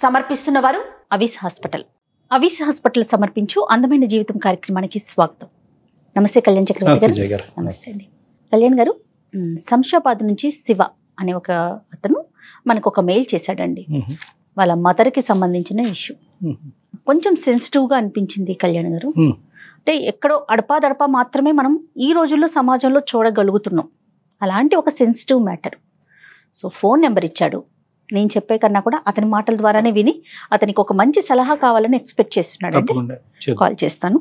సమర్పిస్తున్న వారు అవిస్ hospital అవిస్ hospital సమర్పించు అందమైన జీవితం కార్యక్రమానికి స్వాగతం నమస్తే కళ్యాణ్ చక్రవర్తి గారు విజయ్ గారు నమస్తే అండి కళ్యాణ్ గారు మ్, శంషాబాద్ నుంచి శివ అనే ఒక అతను మనకు ఒక మెయిల్ చేశాడండి మ్మ్. వాళ్ళ మదర్కి సంబంధించిన ఇష్యూ మ్మ్. కొంచెం సెన్సిటివ్గా అనిపించింది కళ్యాణ్ గారు మ్మ్. అంటే ఎక్కడో అడపాదడపా మాత్రమే మనం ఈ రోజుల్లో సమాజంలో చూడగలుగుతున్నాం అలాంటి ఒక sensitive matter so phone number ఇచ్చాడు నేను చెప్పే కన్నా కూడా అతని మాటల ద్వారానే విని అతనికి ఒక మంచి సలహా కావాలని ఎక్స్పెక్ట్ చేస్తున్నాడు అంటే తప్పకుండా చేద్దాం. కాల్ చేస్తాను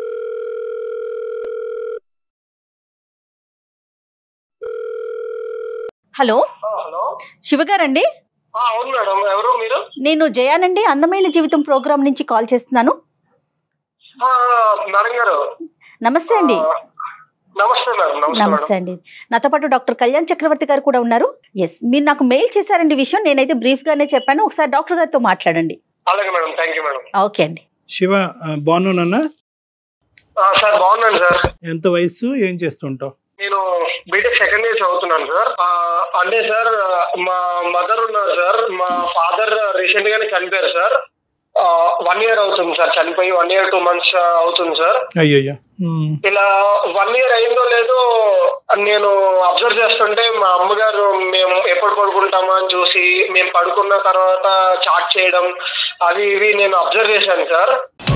హలో హలో శివగారండి ఆ, అవును మేడం ఎవరు మీరు నేను జయానండి అందమైన జీవితం ప్రోగ్రామ్ నుంచి కాల్ చేస్తున్నాను ఆ, మేడం గారు నమస్తే అండి ఆ, నమస్తే మేడం నమస్తే నమస్తే మేడం అండి నాతో పాటు డాక్టర్ కళ్యాణ్ చక్రవర్తి గారు కూడా ఉన్నారు ఎస్ మీరు నాకు మెయిల్ చేశారండి ఈ విషయం నేనైతే బ్రీఫ్ గానే చెప్పాను ఒకసారి డాక్టర్ గారితో మాట్లాడండి అలాగే madam thank you madam okay అండి శివ ఆ, బాగున్నానన్నా ఆ, సార్ బాగున్నాను సార్ ఎంత వయసు ఏం చేస్తుంటావు నేను బీటెక్ సెకండ్ ఇయర్ చదువుతున్నాను సార్ ఆ, అంటే సార్ మా మదర్ ఉన్నారు సార్ మా ఫాదర్ రీసెంట్ గానే చనిపోయారు సార్ వన్ ఇయర్ అవుతుంది సార్ చనిపోయి వన్ ఇయర్ టూ మంత్స్ అవుతుంది సార్ అయ్యయ్యో మ్మ్. ఇలా వన్ ఇయర్ అయిందో లేదో నేను అబ్జర్వ్ చేస్తుంటే మా అమ్మగారు మేము ఎప్పుడు పడుకుంటామా అని చూసి మేము పడుకున్న తర్వాత చాట్ చేయడం అవి ఇవి నేను అబ్జర్వ్ చేశాను సార్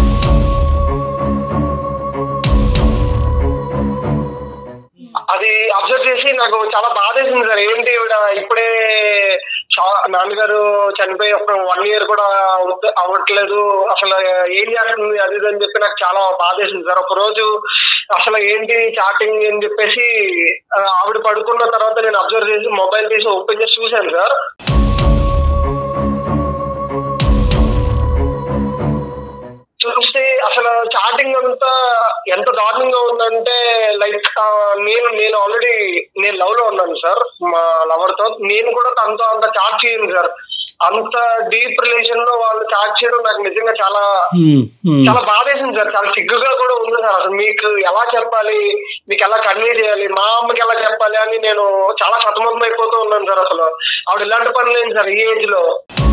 అది అబ్జర్వ్ చేసి నాకు చాలా బాధేసింది సార్ ఏంటి ఈవిడ ఇప్పుడే చా- నాన్నగారు చనిపోయి ఒక వన్ ఇయర్ కూడా అవుత- అవ్వట్లేదు అసలు ఏం చేస్తుంది అది ఇది అని చెప్పి నాకు చాలా బాధేసింది సార్ ఒక రోజు అసలు ఏంటి చాటింగ్ అని చెప్పేసి ఆ, ఆవిడ పడుకున్న తర్వాత నేను అబ్జర్వ్ చేసి మొబైల్ తీసి ఓపెన్ చేసి చూశాను సార్ చూస్తే అసలు చాటింగ్ అంతా ఎంత దారుణంగా ఉందంటే లైక్ నేను నేను ఆల్రెడీ నేను లవ్ లో ఉన్నాను సార్ మా లవర్ తో నేను కూడా తనతో అంత చాట్ చేయను సార్ అంత డీప్ రిలేషన్ లో వాళ్ళు చాట్ చేయడం నాకు నిజంగా చాలా మ్మ్. మ్మ్. చాలా బాధేసింది సార్ చాలా సిగ్గుగా కూడా ఉంది సార్ అసలు మీకు ఎలా చెప్పాలి మీకు ఎలా కన్వే చేయాలి మా అమ్మకి ఎలా చెప్పాలి అని నేను చాలా సతమతం అయిపోతూ ఉన్నాను సార్ అసలు ఆవిడ ఇలాంటి పని లేదు సార్ ఈ ఏజ్ లో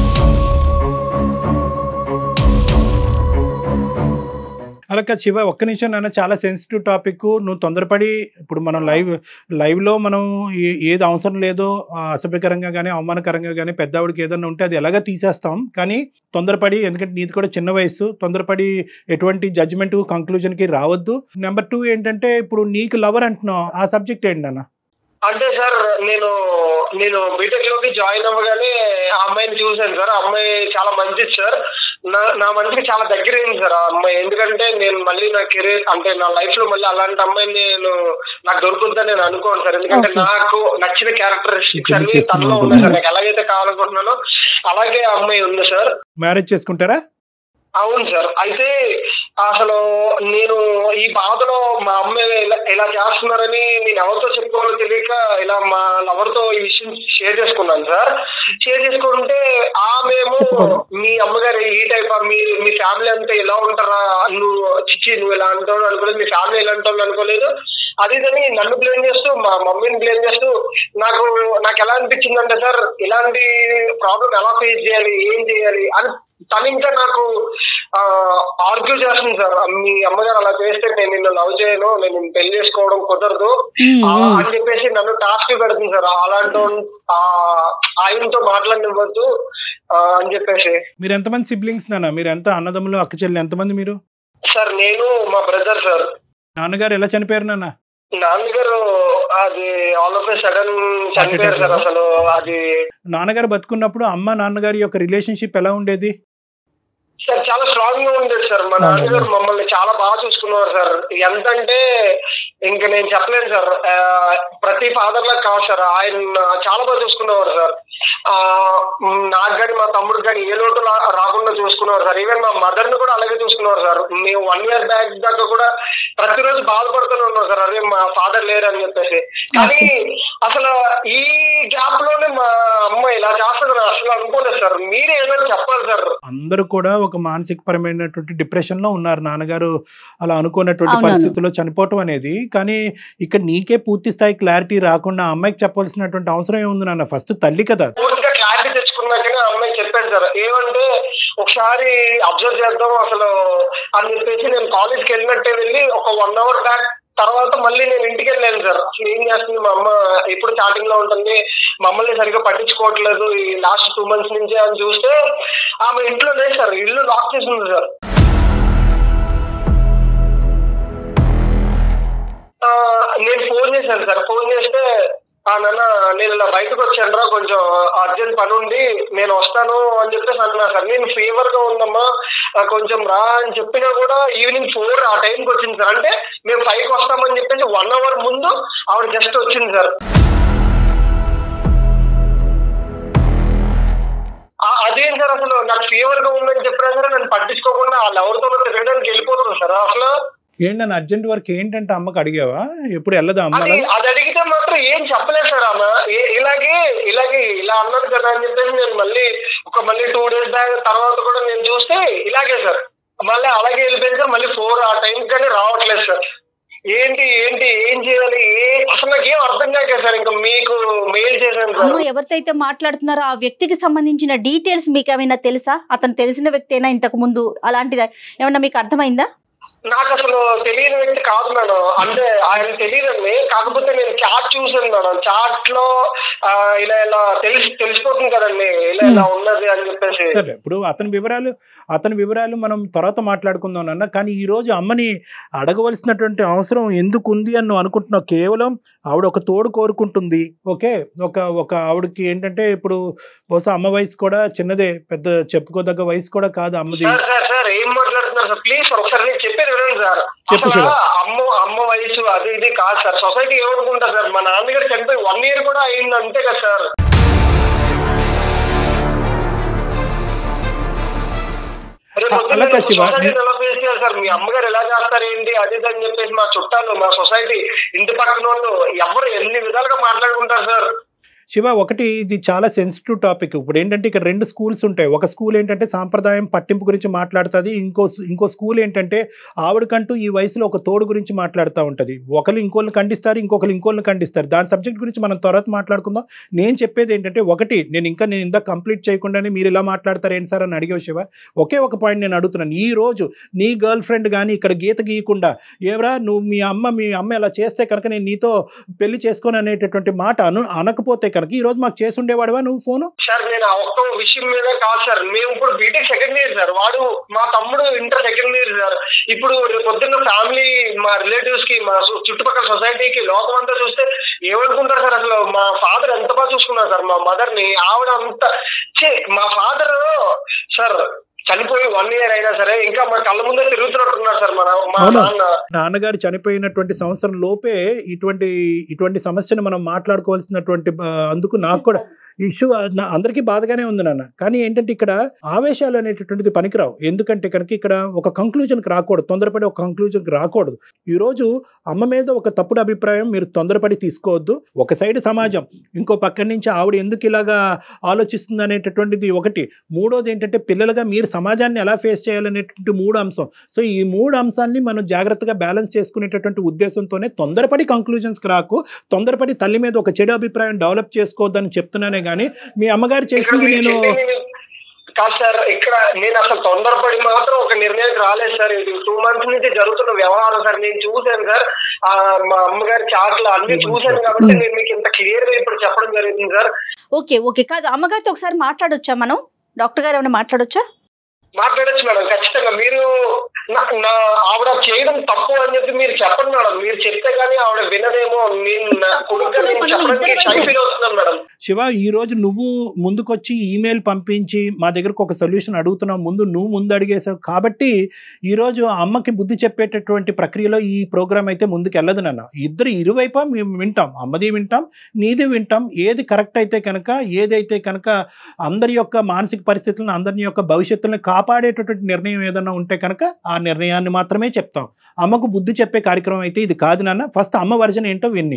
అలా కాదు శివ ఒక్క నిమిషం నాన్న చాలా సెన్సిటివ్ టాపిక్ నువ్వు తొందరపడి ఇప్పుడు మనం లైవ్ లైవ్ లో మనం ఏ- ఏది అవసరం లేదో ఆ, అసభ్యకరంగా కానీ అవమానకరంగా కానీ పెద్దవాడికి ఏదైనా ఉంటే అది ఎలాగ తీసేస్తాం కానీ తొందరపడి ఎందుకంటే నీది కూడా చిన్న వయసు తొందరపడి ఎటువంటి జడ్జిమెంట్ కంక్లూజన్ కి రావద్దు నెంబర్ టూ ఏంటంటే ఇప్పుడు నీకు లవర్ అంటున్నావు ఆ సబ్జెక్ట్ ఏంటి నాన్న అంటే సార్ నేను నేను బీటెక్ లోకి జాయిన్ అవ్వగానే ఆ అమ్మాయిని చూశాను సార్ ఆ అమ్మాయి చాలా మంచిది సార్ నా నా మనసుకి చాలా దగ్గర అయింది సార్ ఆ అమ్మాయి ఎందుకంటే నేను మళ్ళీ నా కెరీర్ అంటే నా లైఫ్ లో మళ్ళీ అలాంటి అమ్మాయిని నేను నాకు దొరుకుతుందని నేను అనుకోను సార్ ఎందుకంటే Okay. నాకు నచ్చిన క్యారెక్టరిస్టిక్స్ పెళ్లి అన్ని తనలో ఉన్నాయి సార్ చేసుకున్నాను. నాకు ఎలాగైతే కావాలనుకుంటున్నానో అలాగే ఆ అమ్మాయి ఉంది సార్ మ్యారేజ్ చేసుకుంటారా అవును సార్ అయితే అసలు నేను ఈ బాధలో మా అమ్మ ఇలా ఇలా చేస్తున్నారని నేను ఎవరితో చెప్పుకోవాలో తెలియక ఇలా మా లవర్ తో ఈ విషయం షేర్ చేసుకున్నాను సార్ షేర్ చేసుకుంటే ఆమెమో చెప్పుకోండి. మీ అమ్మగారు ఈ టైప్ మీ మీ ఫ్యామిలీ అంతా ఎలా ఉంటారా నువ్వు చిచ్చి నువ్వు ఇలా అంటావు అనుకోలేదు మీ ఫ్యామిలీ ఎలా అంటావు అనుకోలేదు అది ఇదని నన్ను బ్లేమ్ చేస్తూ మా మమ్మీని బ్లేమ్ చేస్తూ నాకు నాకు ఎలా అనిపించిందంటే సార్ ఇలాంటి ప్రాబ్లం ఎలా ఫేస్ చేయాలి ఏం చేయాలి అని తను ఇంకా నాకు ఆర్గ్యూ చేస్తుంది సార్ మీ అమ్మగారు అలా చేస్తే నేను నిన్ను లవ్ చేయను నేను నిన్ను పెళ్లి చేసుకోవడం కుదరదు మ్మ్, ఆ, మ్మ్. అని చెప్పేసి నన్ను టాస్క్ పెడుతుంది సార్ అలాంటి వాడిని, ఆ, ఆయనతో మాట్లాడనివ్వద్దు ఆ, అని చెప్పేసి మీరు ఎంతమంది సిబ్లింగ్స్ నాన్న మీరు ఎంత అన్నదమ్ములు అక్క చెల్లి ఎంతమంది మీరు సార్ నేను మా బ్రదర్ సార్ నాన్నగారు ఎలా చనిపోయారు నాన్న నాన్నగారు అది ఆల్ ఆఫ్ ఏ సడన్ చనిపోయారు సార్ అసలు అది నాన్నగారు బతుకున్నప్పుడు అమ్మ నాన్నగారి యొక్క రిలేషన్షిప్ ఎలా ఉండేది సార్ చాలా స్ట్రాంగ్ గా ఉండేది సార్ మా నాన్నగారు మమ్మల్ని చాలా బాగా చూసుకున్నారు సార్ ఎంతంటే ఇంకా నేను చెప్పలేను సార్ ఆ, ప్రతి ఫాదర్ లా కాదు సార్ ఆయన చాలా బాగా చూసుకునేవారు సార్ ఆ, మ్, నాకు కానీ మా తమ్ముడికి కానీ ఏ లోటు రా- రాకుండా చూసుకునేవారు సార్ ఈవెన్ మా మదర్ ని కూడా అలాగే చూసుకునేవారు సార్ మేము వన్ ఇయర్ బ్యాక్ దాకా కూడా ప్రతిరోజు బాధపడుతూనే ఉన్నాం సార్ అదే మా ఫాదర్ లేరు అని చెప్పేసి కానీ అసలు ఈ గ్యాప్ లోనే మా అమ్మ ఇలా చేస్తుంది అసలు అనుకోలేదు సార్ మీరే ఏదో చెప్పాలి సార్ అందరూ కూడా ఒక మానసిక పరమైనటువంటి డిప్రెషన్ లో ఉన్నారు నాన్నగారు అలా అనుకున్నటువంటి అవునవును. పరిస్థితుల్లో చనిపోవటం అనేది కానీ ఇక్కడ నీకే పూర్తి స్థాయి క్లారిటీ రాకుండా ఆ అమ్మాయికి చెప్పాల్సినటువంటి అవసరం ఏముంది నాన్న ఫస్ట్ తల్లి కదా పూర్తిగా క్లారిటీ తెచ్చుకున్నాకనే ఆ అమ్మాయి చెప్పాను సార్ ఏమంటే ఒకసారి అబ్జర్వ్ చేద్దాం అసలు అని చెప్పేసి నేను కాలేజ్కి వెళ్ళినట్టే వెళ్ళి ఒక వన్ అవర్ బ్యాక్ తర్వాత మళ్ళీ నేను ఇంటికి వెళ్ళాను సార్ అసలు ఏం చేస్తుంది మా అమ్మ ఎప్పుడు చాటింగ్ లో ఉంటుంది మమ్మల్ని సరిగ్గా పట్టించుకోవట్లేదు ఈ లాస్ట్ టూ మంత్స్ నుంచి అని చూస్తే ఆమె ఇంట్లో లేదు సార్ ఇల్లు లాక్ చేసి ఉంది సార్ ఆ, నేను ఫోన్ చేశాను సార్ ఫోన్ చేస్తే ఆ నాన్న నేను ఇలా బయటకు వచ్చాను రా కొంచెం అర్జెంట్ పని ఉంది నేను వస్తాను అని చెప్పేసి అన్నా సార్ నేను ఫీవర్ గా ఉందమ్మా ఆ, కొంచెం రా అని చెప్పినా కూడా ఈవినింగ్ ఫోర్ ఆ టైంకి వచ్చింది సార్ అంటే మేము ఫైవ్ కి వస్తామని చెప్పేసి వన్ అవర్ ముందు ఆవిడ జస్ట్ వచ్చింది సార్ ఆ, అదేం సార్ అసలు నాకు ఫీవర్ గా ఉందని చెప్పినా సరే నన్ను పట్టించుకోకుండా వాళ్ళు ఎవరితో తిరగడానికి వెళ్ళిపోతుంది సార్ అసలు ఏంటన్నా అర్జెంట్ వర్క్ ఏంటంటే అమ్మకి అడిగావా ఎప్పుడు వెళ్ళదా అమ్మ అది అది అడిగితే మాత్రం ఏం చెప్పలేదు సార్ ఆమె ఏ- ఇలాగే ఇలాగే ఇలా అన్నారు కదా అని చెప్పేసి నేను మళ్ళీ ఒక మళ్ళీ టూ డేస్ బ్యాక్ తర్వాత కూడా నేను చూస్తే ఇలాగే సార్ మళ్ళీ అలాగే వెళ్ళిపోయింది సార్ మళ్ళీ ఫోర్ ఆ టైం కానీ రావట్లేదు సార్ ఏంటి ఏంటి ఏం చేయాలి ఏ అసలు నాకు ఏం అర్థం కాక సార్ ఇంకా మీకు మెయిల్ చేశాను సార్ అమ్మ ఎవరితో అయితే మాట్లాడుతున్నారో ఆ వ్యక్తికి సంబంధించిన డీటెయిల్స్ మీకు ఏమైనా తెలుసా అతను తెలిసిన వ్యక్తి అయినా ఇంతకు ముందు అలాంటిది ఏమన్నా మీకు అర్థమైందా నాకు అసలు తెలియని వ్యక్తి కాదు మేడం అంటే ఆయన తెలియదండి కాకపోతే నేను చాట్ చూసాను మేడం చాట్ లో ఆ, ఇలా ఇలా తెలిసి తెలిసిపోతుంది కదండి ఇలా ఇలా ఉన్నది అని చెప్పేసి సరే ఇప్పుడు అతని వివరాలు అతని వివరాలు మనం తర్వాత మాట్లాడుకుందాం అన్న కానీ ఈ రోజు అమ్మని అడగవలసినటువంటి అవసరం ఎందుకు ఉంది అని నువ్వు అనుకుంటున్నావు కేవలం ఆవిడ ఒక తోడు కోరుకుంటుంది ఓకే ఒక ఒక ఆవిడకి ఏంటంటే ఇప్పుడు బహుశా అమ్మ వయసు కూడా చిన్నదే పెద్ద చెప్పుకోదగ్గ వయసు కూడా కాదు అమ్మది సార్ సార్ సార్ ఏం మాట్లాడుతున్నారు సార్ ప్లీజ్ సార్ ఒకసారి నేను చెప్పేది వినండి సార్ చెప్పు అసలు శివ. అమ్మ అమ్మ వయసు అది ఇది కాదు సార్ సొసైటీ ఏమనుకుంటా సార్ మా నాన్నగారు చనిపోయి వన్ ఇయర్ కూడా అయింది అంతే కదా సార్ రేపు పొద్దున్న అలా కాదు శివ. society ని ఎలా ఫేస్ చేయాలి సార్ మీ అమ్మగారు ఎలా చేస్తారు ఏంటి అది ఇది అని చెప్పేసి మా చుట్టాలు మా సొసైటీ ఇంటి పక్కన వాళ్ళు ఎవరు ఎన్ని విధాలుగా మాట్లాడుకుంటారు సార్ శివ ఒకటి ఇది చాలా సెన్సిటివ్ టాపిక్ ఇప్పుడు ఏంటంటే ఇక్కడ రెండు స్కూల్స్ ఉంటాయి ఒక స్కూల్ ఏంటంటే సాంప్రదాయం పట్టింపు గురించి మాట్లాడుతుంది ఇంకో ఇంకో స్కూల్ ఏంటంటే ఆవిడకంటూ ఈ వయసులో ఒక తోడు గురించి మాట్లాడుతూ ఉంటుంది ఒకరు ఇంకోళ్ళని ఖండిస్తారు ఇంకొకరు ఇంకోళ్ళని ఖండిస్తారు దాని సబ్జెక్ట్ గురించి మనం తర్వాత మాట్లాడుకుందాం నేను చెప్పేది ఏంటంటే ఒకటి నేను ఇంకా నేను ఇందాక కంప్లీట్ చేయకుండానే మీరు ఇలా మాట్లాడతారు ఏంటి సార్ అని అడిగావు శివ ఒకే ఒక పాయింట్ నేను అడుగుతున్నాను ఈ రోజు నీ గర్ల్ ఫ్రెండ్ కానీ ఇక్కడ గీత గీయకుండా ఏవరా నువ్వు మీ అమ్మ మీ అమ్మ ఇలా చేస్తే కనుక నేను నీతో పెళ్లి చేసుకొని అనేటటువంటి మాట అను అనకపోతే కనుక ఈ రోజు మాకు చేసి ఉండేవాడివా నువ్వు ఫోను సార్ నేను ఆ ఒక్క విషయం మీద కాదు సార్ మేము ఇప్పుడు బీటెక్ సెకండ్ ఇయర్ సార్ వాడు మా తమ్ముడు ఇంటర్ సెకండ్ ఇయర్ సార్ ఇప్పుడు రేపు పొద్దున్న ఫ్యామిలీ మా రిలేటివ్స్ కి మా సు- చుట్టుపక్కల సొసైటీకి లోకం అంతా చూస్తే ఏమనుకుంటారు సార్ అసలు మా ఫాదర్ ఎంత బాగా చూసుకున్నారు సార్ మా మదర్ ని ఆవిడ అంత ఛీ, మా ఫాదర్ సార్ చనిపోయి వన్ ఇయర్ అయినా సరే ఇంకా మా కళ్ళ ముందే తిరుగుతున్నట్టున్నారు సార్ మన మా అవునా? నాన్న నాన్నగారు చనిపోయినటువంటి సంవత్సరం లోపే ఇటువంటి ఇటువంటి సమస్యను మనం మాట్లాడుకోవాల్సినటువంటి ఆ, అందుకు నాకు కూడా ఇష్యూ అందరికీ బాధగానే ఉంది నాన్న కానీ ఏంటంటే ఇక్కడ ఆవేశాలు అనేటటువంటిది పనికిరావు ఎందుకంటే కనుక ఇక్కడ ఒక కంక్లూజన్కి రాకూడదు తొందరపడి ఒక కంక్లూజన్కి రాకూడదు ఈరోజు అమ్మ మీద ఒక తప్పుడు అభిప్రాయం మీరు తొందరపడి తీసుకోవద్దు ఒక సైడ్ సమాజం ఇంకో పక్క నుంచి ఆవిడ ఎందుకు ఇలాగా ఆలోచిస్తుంది అనేటటువంటిది ఒకటి మూడోది ఏంటంటే పిల్లలుగా మీరు సమాజాన్ని ఎలా ఫేస్ చేయాలనేటువంటి మూడు అంశం సో ఈ మూడు అంశాన్ని మనం జాగ్రత్తగా బ్యాలెన్స్ చేసుకునేటటువంటి ఉద్దేశంతోనే తొందరపడి కంక్లూజన్స్కి రాకు తొందరపడి తల్లి మీద ఒక చెడు అభిప్రాయం డెవలప్ చేసుకోవద్దని చెప్తున్నానే కానీ మీ అమ్మగారు ఇక్కడ చేసింది మీరు నేను చెప్పింది కాదు సార్ ఇక్కడ నేను అసలు తొందరపడి మాత్రం ఒక నిర్ణయానికి రాలేదు సార్ ఇది టూ మంత్స్ నుంచి జరుగుతున్న వ్యవహారం సార్ నేను చూశాను సార్ ఆ, మా అమ్మగారి చాట్లు అన్ని చూశాను కాబట్టి నేను మీకు ఇంత క్లియర్ గా ఇప్పుడు చెప్పడం జరుగుతుంది సార్ ఓకే ఓకే కాదు అమ్మగారితో ఒకసారి మాట్లాడొచ్చా మనం డాక్టర్ గారు ఏమైనా మాట్లాడొచ్చా మాట్లాడచ్చు మేడం ఖచ్చితంగా మీరు నా నా ఆవిడ చేయడం తప్పు అని చెప్పి మీరు చెప్పండి మేడం మీరు చెప్తే కానీ ఆవిడ వినదేమో నేను నా కొడుకుగా నేను మనం చెప్పడానికి ఇద్దరం షై ఫీల్ అవుతున్నాను మేడం శివ ఈ రోజు నువ్వు ముందుకొచ్చి ఈమెయిల్ పంపించి మా దగ్గరకు ఒక సొల్యూషన్ అడుగుతున్నావు ముందు నువ్వు ముందు అడిగేసావు కాబట్టి ఈ రోజు ఆ అమ్మకి బుద్ధి చెప్పేటటువంటి ప్రక్రియలో ఈ ప్రోగ్రామ్ అయితే ముందుకు వెళ్ళదు నాన్న ఇద్దరు ఇరువైపు మేము వింటాం అమ్మది వింటాం నీది వింటాం ఏది కరెక్ట్ అయితే కనుక ఏదైతే కనుక అందరి యొక్క మానసిక పరిస్థితులను అందరి యొక్క భవిష్యత్తులను కాపాడేటటువంటి నిర్ణయం ఏదైనా ఉంటే కనుక ఆ నిర్ణయాన్ని మాత్రమే చెప్తాం అమ్మకు బుద్ధి చెప్పే కార్యక్రమం అయితే ఇది కాదు నాన్న ఫస్ట్ అమ్మ వర్జన్ ఏంటో విన్ని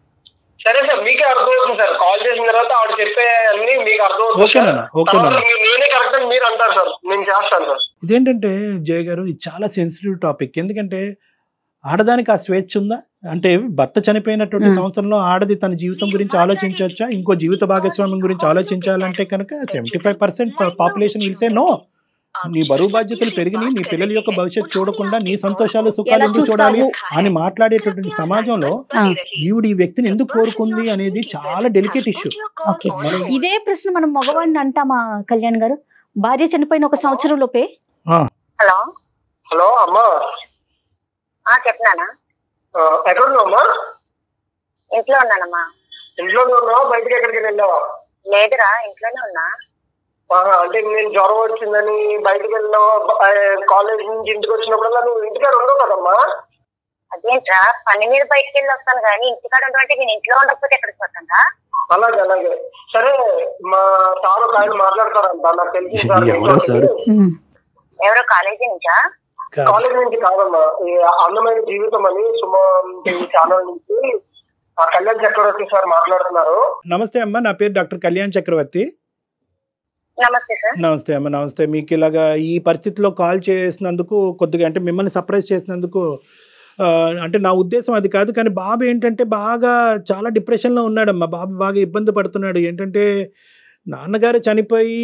సరే సార్ మీకే అర్థమవుతుంది సార్ కాల్ చేసిన తర్వాత ఆవిడ చెప్పే అన్ని మీకు అర్థమవుతుంది ఓకే సార్. నాన్న ఓకే తర్వాత నాన్న మీరు నేనే కరెక్ట్ అని మీరు అంటారు సార్ నేను చేస్తాను సార్ ఇదేంటంటే జయ గారు ఇది చాలా సెన్సిటివ్ టాపిక్ ఎందుకంటే ఆడదానికి ఆ స్వేచ్ఛ ఉందా అంటే భర్త చనిపోయినటువంటి Hmm. సంవత్సరంలో ఆడది తన జీవితం గురించి ఆలోచించవచ్చా ఇంకో జీవిత భాగస్వామ్యం గురించి ఆలోచించాలంటే కనుక సెవెంటీ ఫైవ్ పర్సెంట్ పాపులేషన్ విల్సే నో నీ బరువు బాధ్యతలు పెరిగినాయి నీ పిల్లల యొక్క భవిష్యత్తు చూడకుండా నీ సంతోషాలు ఎలా సుఖాలు ఎందుకు చూస్తావు? చూడాలి అని మాట్లాడేటటువంటి సమాజంలో ఆ. ఈవిడ ఈ వ్యక్తిని ఎందుకు కోరుకుంది అనేది చాలా డెలికేట్ ఇష్యూ ఓకే ఇదే ప్రశ్న మనం మగవాడిని అంటామా కళ్యాణ్ గారు భార్య చనిపోయిన ఒక సంవత్సరం లోపే హలో హలో అమ్మా ఆ చెప్పినానా ఆ, ఎక్కడున్నావమ్మా ఇంట్లో ఉన్నానమ్మా ఇంట్లోనే ఉన్నావా బయటకి ఎక్కడికి వెళ్ళావా లేదురా ఇంట్లోనే ఉన్నా ఆహా, అంటే నేను జ్వరం వచ్చిందని బయటకు వెళ్ళావా ఆ, కాలేజ్ నుంచి ఇంటికి వచ్చినప్పుడల్లా నువ్వు ఇంటికాడ ఉండవు కదమ్మా అదేంట్రా పని మీద బయటికి వెళ్ళి వస్తాను కానీ ఇంటికాడ ఉండమంటే నేను ఇంట్లో ఉండకపోతే ఎక్కడికి పోతాను అలాగే అలాగే సరే మా సార్ ఒక ఆయన మాట్లాడతారంట నాకు తెలిసి సార్ ఎవరా సార్? ఎవరో కాలేజీ నుంచా కాలేజ్ నుంచి కాదమ్మా ఈ అందమైన జీవితం అని సుమన్ టీవీ ఛానల్ నుంచి ఆ కళ్యాణ్ చక్రవర్తి సార్ మాట్లాడుతున్నారు నమస్తే అమ్మా నా పేరు డాక్టర్ కళ్యాణ్ చక్రవర్తి నమస్తే సార్ నమస్తే అమ్మ నమస్తే మీకు ఇలాగా ఈ పరిస్థితిలో కాల్ చేసినందుకు కొద్దిగా అంటే మిమ్మల్ని సర్ప్రైజ్ చేసినందుకు ఆ, అంటే నా ఉద్దేశం అది కాదు కానీ బాబు ఏంటంటే బాగా చాలా డిప్రెషన్లో ఉన్నాడమ్మా బాబు బాగా ఇబ్బంది పడుతున్నాడు ఏంటంటే నాన్నగారు చనిపోయి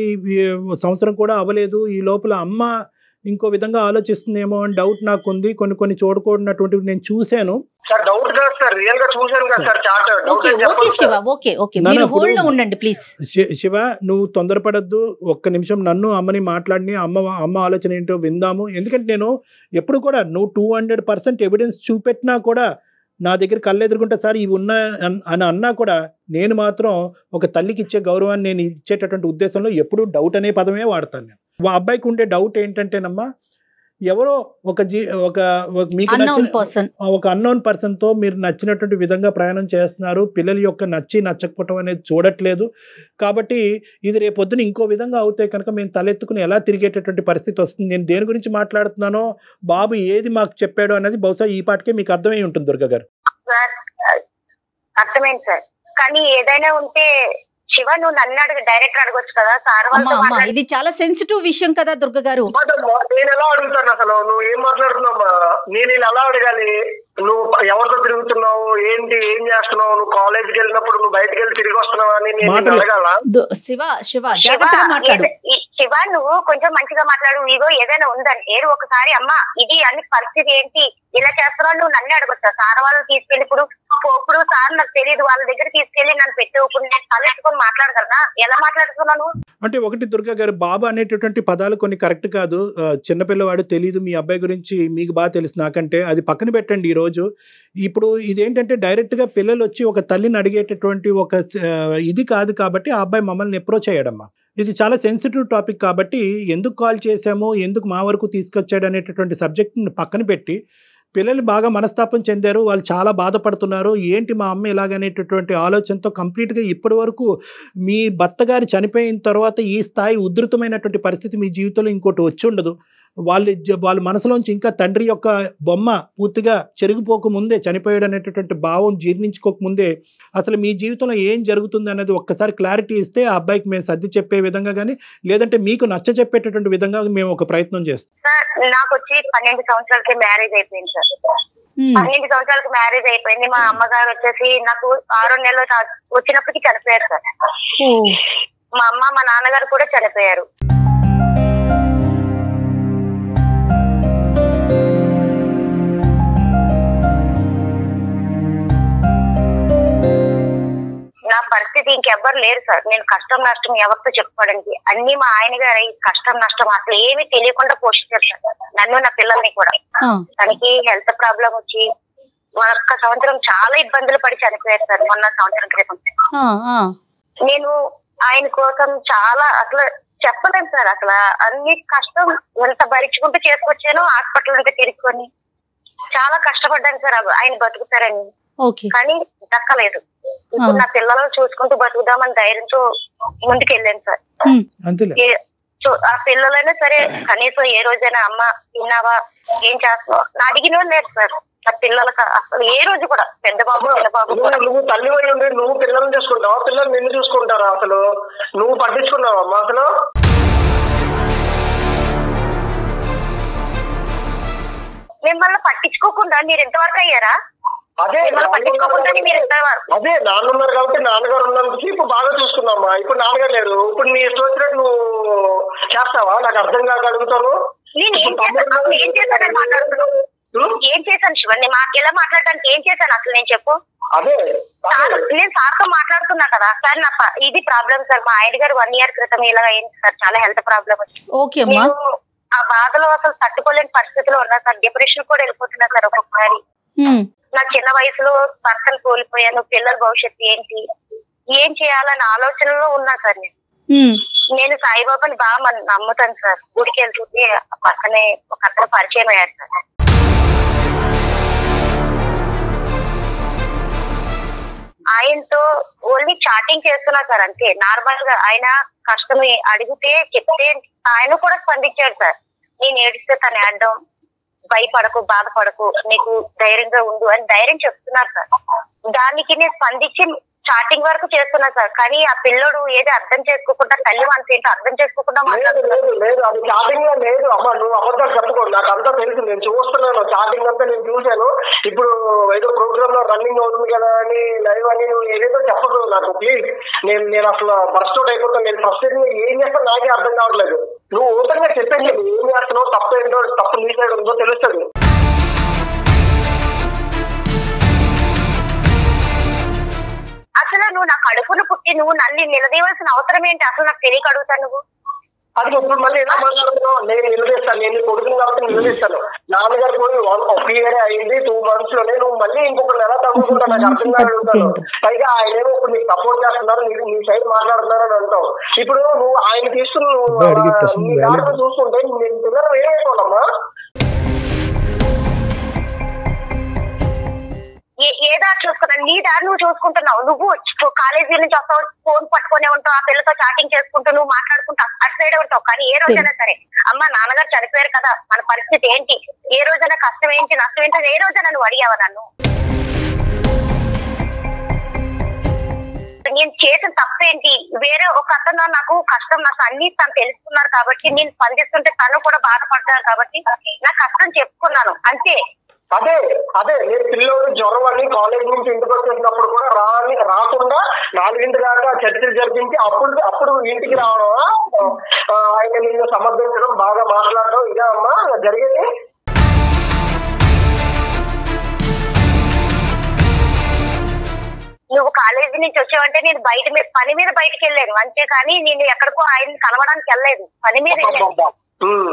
ఈ సంవత్సరం కూడా అవ్వలేదు ఈ లోపల అమ్మ ఇంకో విధంగా ఆలోచిస్తుందేమో అని డౌట్ నాకు ఉంది కొన్ని కొన్ని చూడకూడనటువంటివి నేను చూశాను సార్ డౌట్ కాదు సార్ రియల్ గా చూశాను కదా సార్ చార్ట్ డౌట్ ఓకే అని ఓకే చెప్పండి శివ సార్. ఓకే ఓకే నాన్న, మీరు ఇప్పుడు- హోల్డ్ లో ఉండండి ప్లీజ్ శి- శివ నువ్వు తొందరపడద్దు ఒక్క నిమిషం నన్ను అమ్మని మాట్లాడిని అమ్మ అమ్మ ఆలోచన ఏంటో విందాము ఎందుకంటే నేను ఎప్పుడు కూడా నువ్వు టూ హండ్రెడ్ పర్సెంట్ ఎవిడెన్స్ చూపెట్టినా కూడా నా దగ్గర కళ్ళు ఎదుర్కొంటే సార్ ఇవి ఉన్న అన్- అని అన్నా కూడా నేను మాత్రం ఒక తల్లికి ఇచ్చే గౌరవాన్ని నేను ఇచ్చేటటువంటి ఉద్దేశంలో ఎప్పుడూ డౌట్ అనే పదమే వాడతాను నేను మా అబ్బాయికి ఉండే డౌట్ ఏంటంటేనమ్మా ఎవరో ఒక జీ ఒక ఒక- మీకు అన్నోన్ నచ్చిన- పర్సన్ ఒక అన్నోన్ పర్సన్ తో మీరు నచ్చినటువంటి విధంగా ప్రయాణం చేస్తున్నారు పిల్లల యొక్క నచ్చి నచ్చకపోవటం అనేది చూడట్లేదు కాబట్టి ఇది రేపొద్దున ఇంకో విధంగా అవుతే కనుక మేము తలెత్తుకుని ఎలా తిరిగేటటువంటి పరిస్థితి వస్తుంది నేను దేని గురించి మాట్లాడుతున్నానో బాబు ఏది మాకు చెప్పాడు అనేది బహుశా ఈ పాటికే మీకు అర్థమై ఉంటుంది దుర్గ గారు సార్ అర్థమైంది సార్ కానీ ఏదైనా ఉంటే శివ నువ్వు నన్ను అడుగు డైరెక్ట్ అడగొచ్చు కదా సార్ అమ్మా వాళ్ళతో అమ్మా మాట్లాడి ఇది చాలా సెన్సిటివ్ విషయం కదా దుర్గ గారు మాటమ్మా, నేను ఎలా అడుగుతాను అసలు నువ్వు ఏం మాట్లాడుతున్నావమ్మా నేను ఇలా ఎలా అడగాలి నువ్వు ఎవరితో తిరుగుతున్నావు ఏంటి ఏం చేస్తున్నావు నువ్వు కాలేజీకి వెళ్ళినప్పుడు నువ్వు బయటకు వెళ్ళి తిరిగి వస్తున్నావు అని నేను నిన్ను మాటలు- అడగాల దు- శివ శివ శివ జాగ్రత్తగా మాట్లాడు ఏద- ఈ- శివ నువ్వు కొంచెం మంచిగా మాట్లాడు ఇగో ఏదైనా ఉందంటే ఒకసారి అమ్మ ఇది అన్ని పరిస్థితి ఏంటి ఇలా చేస్తున్నావు నువ్వు నన్ను అడగొచ్చా సార్ వాళ్ళు తీసుకెళ్ళి ఇప్పుడు ఇప్పుడు సార్ నాకు తెలియదు వాళ్ళ దగ్గర తీసుకెళ్ళి నన్ను పెట్టి ఇప్పుడు నేను తలెత్తుకొని మాట్లాడగలనా ఎలా మాట్లాడుతున్నాను అంటే ఒకటి దుర్గా గారు బాబు అనేటటువంటి పదాలు కొన్ని కరెక్ట్ కాదు ఆ, చిన్నపిల్లవాడు తెలియదు మీ అబ్బాయి గురించి మీకు బాగా తెలుసు నాకంటే అది పక్కన పెట్టండి ఈ రోజు ఇప్పుడు ఇదేంటంటే డైరెక్ట్గా పిల్లలు వచ్చి ఒక తల్లిని అడిగేటటువంటి ఒక ఆ, ఇది కాదు కాబట్టి ఆ అబ్బాయి మమ్మల్ని అప్రోచ్ అయ్యాడమ్మా ఇది చాలా సెన్సిటివ్ టాపిక్ కాబట్టి ఎందుకు కాల్ చేశాము ఎందుకు మా వరకు తీసుకొచ్చాడు అనేటటువంటి సబ్జెక్ట్ని పక్కన పెట్టి పిల్లలు బాగా మనస్తాపం చెందారు వాళ్ళు చాలా బాధపడుతున్నారు ఏంటి మా అమ్మ ఇలాగనేటటువంటి ఆలోచనతో కంప్లీట్గా ఇప్పటి వరకు మీ భర్త గారు చనిపోయిన తర్వాత ఈ స్థాయి ఉధృతమైనటువంటి పరిస్థితి మీ జీవితంలో ఇంకోటి వచ్చి ఉండదు వాళ్ళ జ- వాళ్ళ మనసులోంచి ఇంకా తండ్రి యొక్క బొమ్మ పూర్తిగా చెరిగిపోక ముందే చనిపోయాడు అనేటటువంటి భావం జీర్ణించుకోక ముందే అసలు మీ జీవితంలో ఏం జరుగుతుంది అనేది ఒక్కసారి క్లారిటీ ఇస్తే ఆ అబ్బాయికి మేము సర్ది చెప్పే విధంగా కానీ లేదంటే మీకు నచ్చ చెప్పేటటువంటి విధంగా మేము ఒక ప్రయత్నం చేస్తాం సార్ నాకు వచ్చి పన్నెండు సంవత్సరాలకి మ్యారేజ్ అయిపోయింది సార్ ఉమ్, పన్నెండు సంవత్సరాలకు మ్యారేజ్ అయిపోయింది మా అమ్మగారు వచ్చేసి నాకు ఆరో నెలలు తా- వచ్చినప్పటికి చనిపోయారు సార్ ఓ, మా అమ్మ మా నాన్నగారు కూడా చనిపోయారు నా పరిస్థితి ఇంకెవ్వరు లేరు సార్ నేను కష్టం నష్టం ఎవరితో చెప్పుకోవడానికి అన్ని మా ఆయన గారు ఈ కష్టం నష్టం అసలు ఏమీ తెలియకుండా పోషించారు సార్ నన్ను నా పిల్లల్ని కూడా ఆ, తనకి హెల్త్ ప్రాబ్లం వచ్చి ఒక్క సంవత్సరం చాలా ఇబ్బందులు పడి చనిపోయారు సార్ మొన్న సంవత్సరం క్రితం ఆ, ఆ. నేను ఆయన కోసం చాలా అసలు చెప్పలేను సార్ అసలు అన్ని కష్టం ఎంత భరించుకుంటూ చేసుకొచ్చానో హాస్పిటల్ అంతా తిరుక్కొని చాలా కష్టపడ్డాను సార్ అవి ఆయన బతుకుతారని ఓకే కానీ దక్కలేదు ఇప్పుడు ఆ. నా పిల్లలను చూసుకుంటూ బతుకుదామని ధైర్యంతో ముందుకు వెళ్ళాను సార్ ఉమ్, అంతేలే ఏ- చూ- ఆ పిల్లలైనా సరే కనీసం ఏ రోజైనా అమ్మ తిన్నావా ఏం చేస్తున్నావు నా అడిగిన వాళ్ళు లేరు సార్ నా పిల్లలకు అసలు ఏ రోజు కూడా పెద్ద బాబు చిన్న బాబు నువ్వు కూడా నువ్వు తల్లి పోయి ఉండి నువ్వు పిల్లల్ని చూసుకుంటావా పిల్లలు నిన్ను చూసుకుంటారా అసలు నువ్వు పట్టించుకున్నావా అమ్మా అసలు మిమ్మల్ని పట్టించుకోకుండా మీరు ఎంతవరకు అయ్యారా అదే మిమ్మల్ని పట్టించుకోకుండానే మీరు ఇంత అదే నాన్న ఉన్నారు కాబట్టి నాన్నగారు ఉన్నందుకు ఇప్పుడు బాగా చూసుకున్నామ్మా ఇప్పుడు నాన్నగారు లేరు ఇప్పుడు నీ ఇష్టం వచ్చినట్టు నువ్వు చేస్తావా నాకు అర్థం కాక అడుగుతాను నేను ఏం చేశాను అసలు ఏం చేశానని మాట్లాడుతున్నావు ఉం? ఏం చేశాను శివ నేను మాకు ఎలా మాట్లాడడానికి ఏం చేశాను అసలు నేను చెప్పు అదే సార్ అదే నేను సార్తో మాట్లాడుతున్నా కదా సార్ నా ప- ఇది ప్రాబ్లం సార్ మా ఆయన గారు వన్ ఇయర్ క్రితం ఇలా అయింది సార్ చాలా హెల్త్ ప్రాబ్లం వచ్చింది ఓకే అమ్మా నేను ఆ బాధలో అసలు తట్టుకోలేని పరిస్థితిలో ఉన్నా సార్ డిప్రెషన్ కూడా వెళ్ళిపోతున్నా సార్ ఒక్కొక్కసారి ఉమ్, నా చిన్న వయసులో భర్తను కోల్పోయాను పిల్లల భవిష్యత్తు ఏంటి ఏం చేయాలన్న ఆలోచనలో ఉన్నా సార్ నేను ఉమ్, నేను సాయిబాబాని బాగా మన- నమ్ముతాను సార్ గుడికి వెళ్తుంటే ఆ పక్కనే ఒక అతను పరిచయం అయ్యారు సార్ ఆయనతో ఓన్లీ చాటింగ్ చేస్తున్నా సార్ అంతే నార్మల్ గా ఆయన కష్టం అడిగితే చెప్తే ఆయన కూడా స్పందించాడు సార్ నేను ఏడిస్తే తను ఏడడం భయపడకు బాధపడకు నీకు ధైర్యంగా ఉండు అని ధైర్యం చెప్తున్నారు సార్ దానికి నేను స్పందించి చాటింగ్ వరకు చేస్తున్నా సార్ కానీ ఆ పిల్లోడు ఏది అర్థం చేసుకోకుండా తల్లి మనసు ఏంటో అర్థం చేసుకోకుండా లేదు మాట్లాడుతున్నారు లేదు లేదు అది చాటింగ్ లో లేదు అమ్మ నువ్వు అబద్ధాలు చెప్పుకో నాకు అంతా తెలుసు నేను చూస్తున్నాను చాటింగ్ అంతా నేను చూశాను ఇప్పుడు ఏదో ప్రోగ్రామ్ లో రన్నింగ్ అవుతుంది కదా అని లైవ్ అని నువ్వు ఏదేదో చెప్పదు నాకు ప్లీజ్ నేను నేను అసలు బస్ట్ అవుట్ అయిపోతాను నేను ఫస్ట్ ఏం చేస్తాను నాకే అర్థం కావట్లేదు నువ్వు ఓపెన్ గా చెప్పేసి నువ్వు ఏం చేస్తున్నావు తప్పు ఏంటో తప్పు నీ సైడ్ ఉందో తెలుస్తుంది అసలు నువ్వు నా కడుపును పుట్టి నువ్వు నన్ను నిలదీయవలసిన అవసరం ఏంటి అసలు నాకు తెలియక అడుగుతాను నువ్వు అది ఇప్పుడు మళ్ళీ ఎలా మాట్లాడుతున్నావు నేను నిలదీస్తాను నేను కొడుకుని కాబట్టి నిలదీస్తాను నాన్నగారు పోయి వన్ ఒక ఇయర్ అయింది టూ మంత్స్ లోనే నువ్వు మళ్ళీ ఇంకొకరు ఎలా తగ్గుకుంటా నాకు అర్థం కాదు అడుగుతాను పైగా ఆయన ఏమో ఇప్పుడు నీకు సపోర్ట్ చేస్తున్నారు మీరు నీ సైడ్ మాట్లాడుతున్నారు అని అంటావు ఇప్పుడు నువ్వు ఆయన తీసుకుని నువ్వు, అబ్బాయి అడిగే ప్రశ్న నీ valid. దాంట్లో చూసుకుంటే నేను పిల్లలు ఏమైపోవాలమ్మా ఏ ఏ దారి చూసుకున్నావు నీ దారి నువ్వు చూసుకుంటున్నావు నువ్వు కాలేజీ నుంచి వస్తావు ఫోన్ పట్టుకునే ఉంటావు ఆ పిల్లతో చాటింగ్ చేసుకుంటూ నువ్వు మాట్లాడుకుంటా అటు సైడే ఉంటావు కానీ ఏ రోజైనా తెలుసు. సరే అమ్మ నాన్నగారు చనిపోయారు కదా మన పరిస్థితి ఏంటి ఏ రోజైనా కష్టం ఏంటి నష్టం ఏంటి అని ఏ రోజైనా నువ్వు అడిగావా నన్ను నేను చేసిన తప్పేంటి వేరే ఒక అతను నాకు కష్టం నాకు అన్ని తను తెలుసుకున్నారు కాబట్టి నేను స్పందిస్తుంటే తను కూడా బాధపడతారు కాబట్టి నా కష్టం చెప్పుకున్నాను అంతే అదే అదే నేను పిల్లోడు జ్వరం అని కాలేజ్ నుంచి ఇంటికి వచ్చేసినప్పుడు కూడా రాని రాకుండా నాలుగింటి దాకా చర్చలు జరిపించి అప్పుడు అప్పుడు ఇంటికి రావడం ఆ, ఆయన నిన్ను సమర్థించడం బాగా మాట్లాడడం ఇదే అమ్మా జరిగేది నువ్వు కాలేజీ నుంచి వచ్చావంటే నేను బయట మీద పని మీద బయటకు వెళ్ళాను అంతే కానీ నేను ఎక్కడికో ఆయన్ని కలవడానికి వెళ్ళలేదు పని మీద వెళ్ళాను అబ్బబ్బబ్బా. ఉమ్.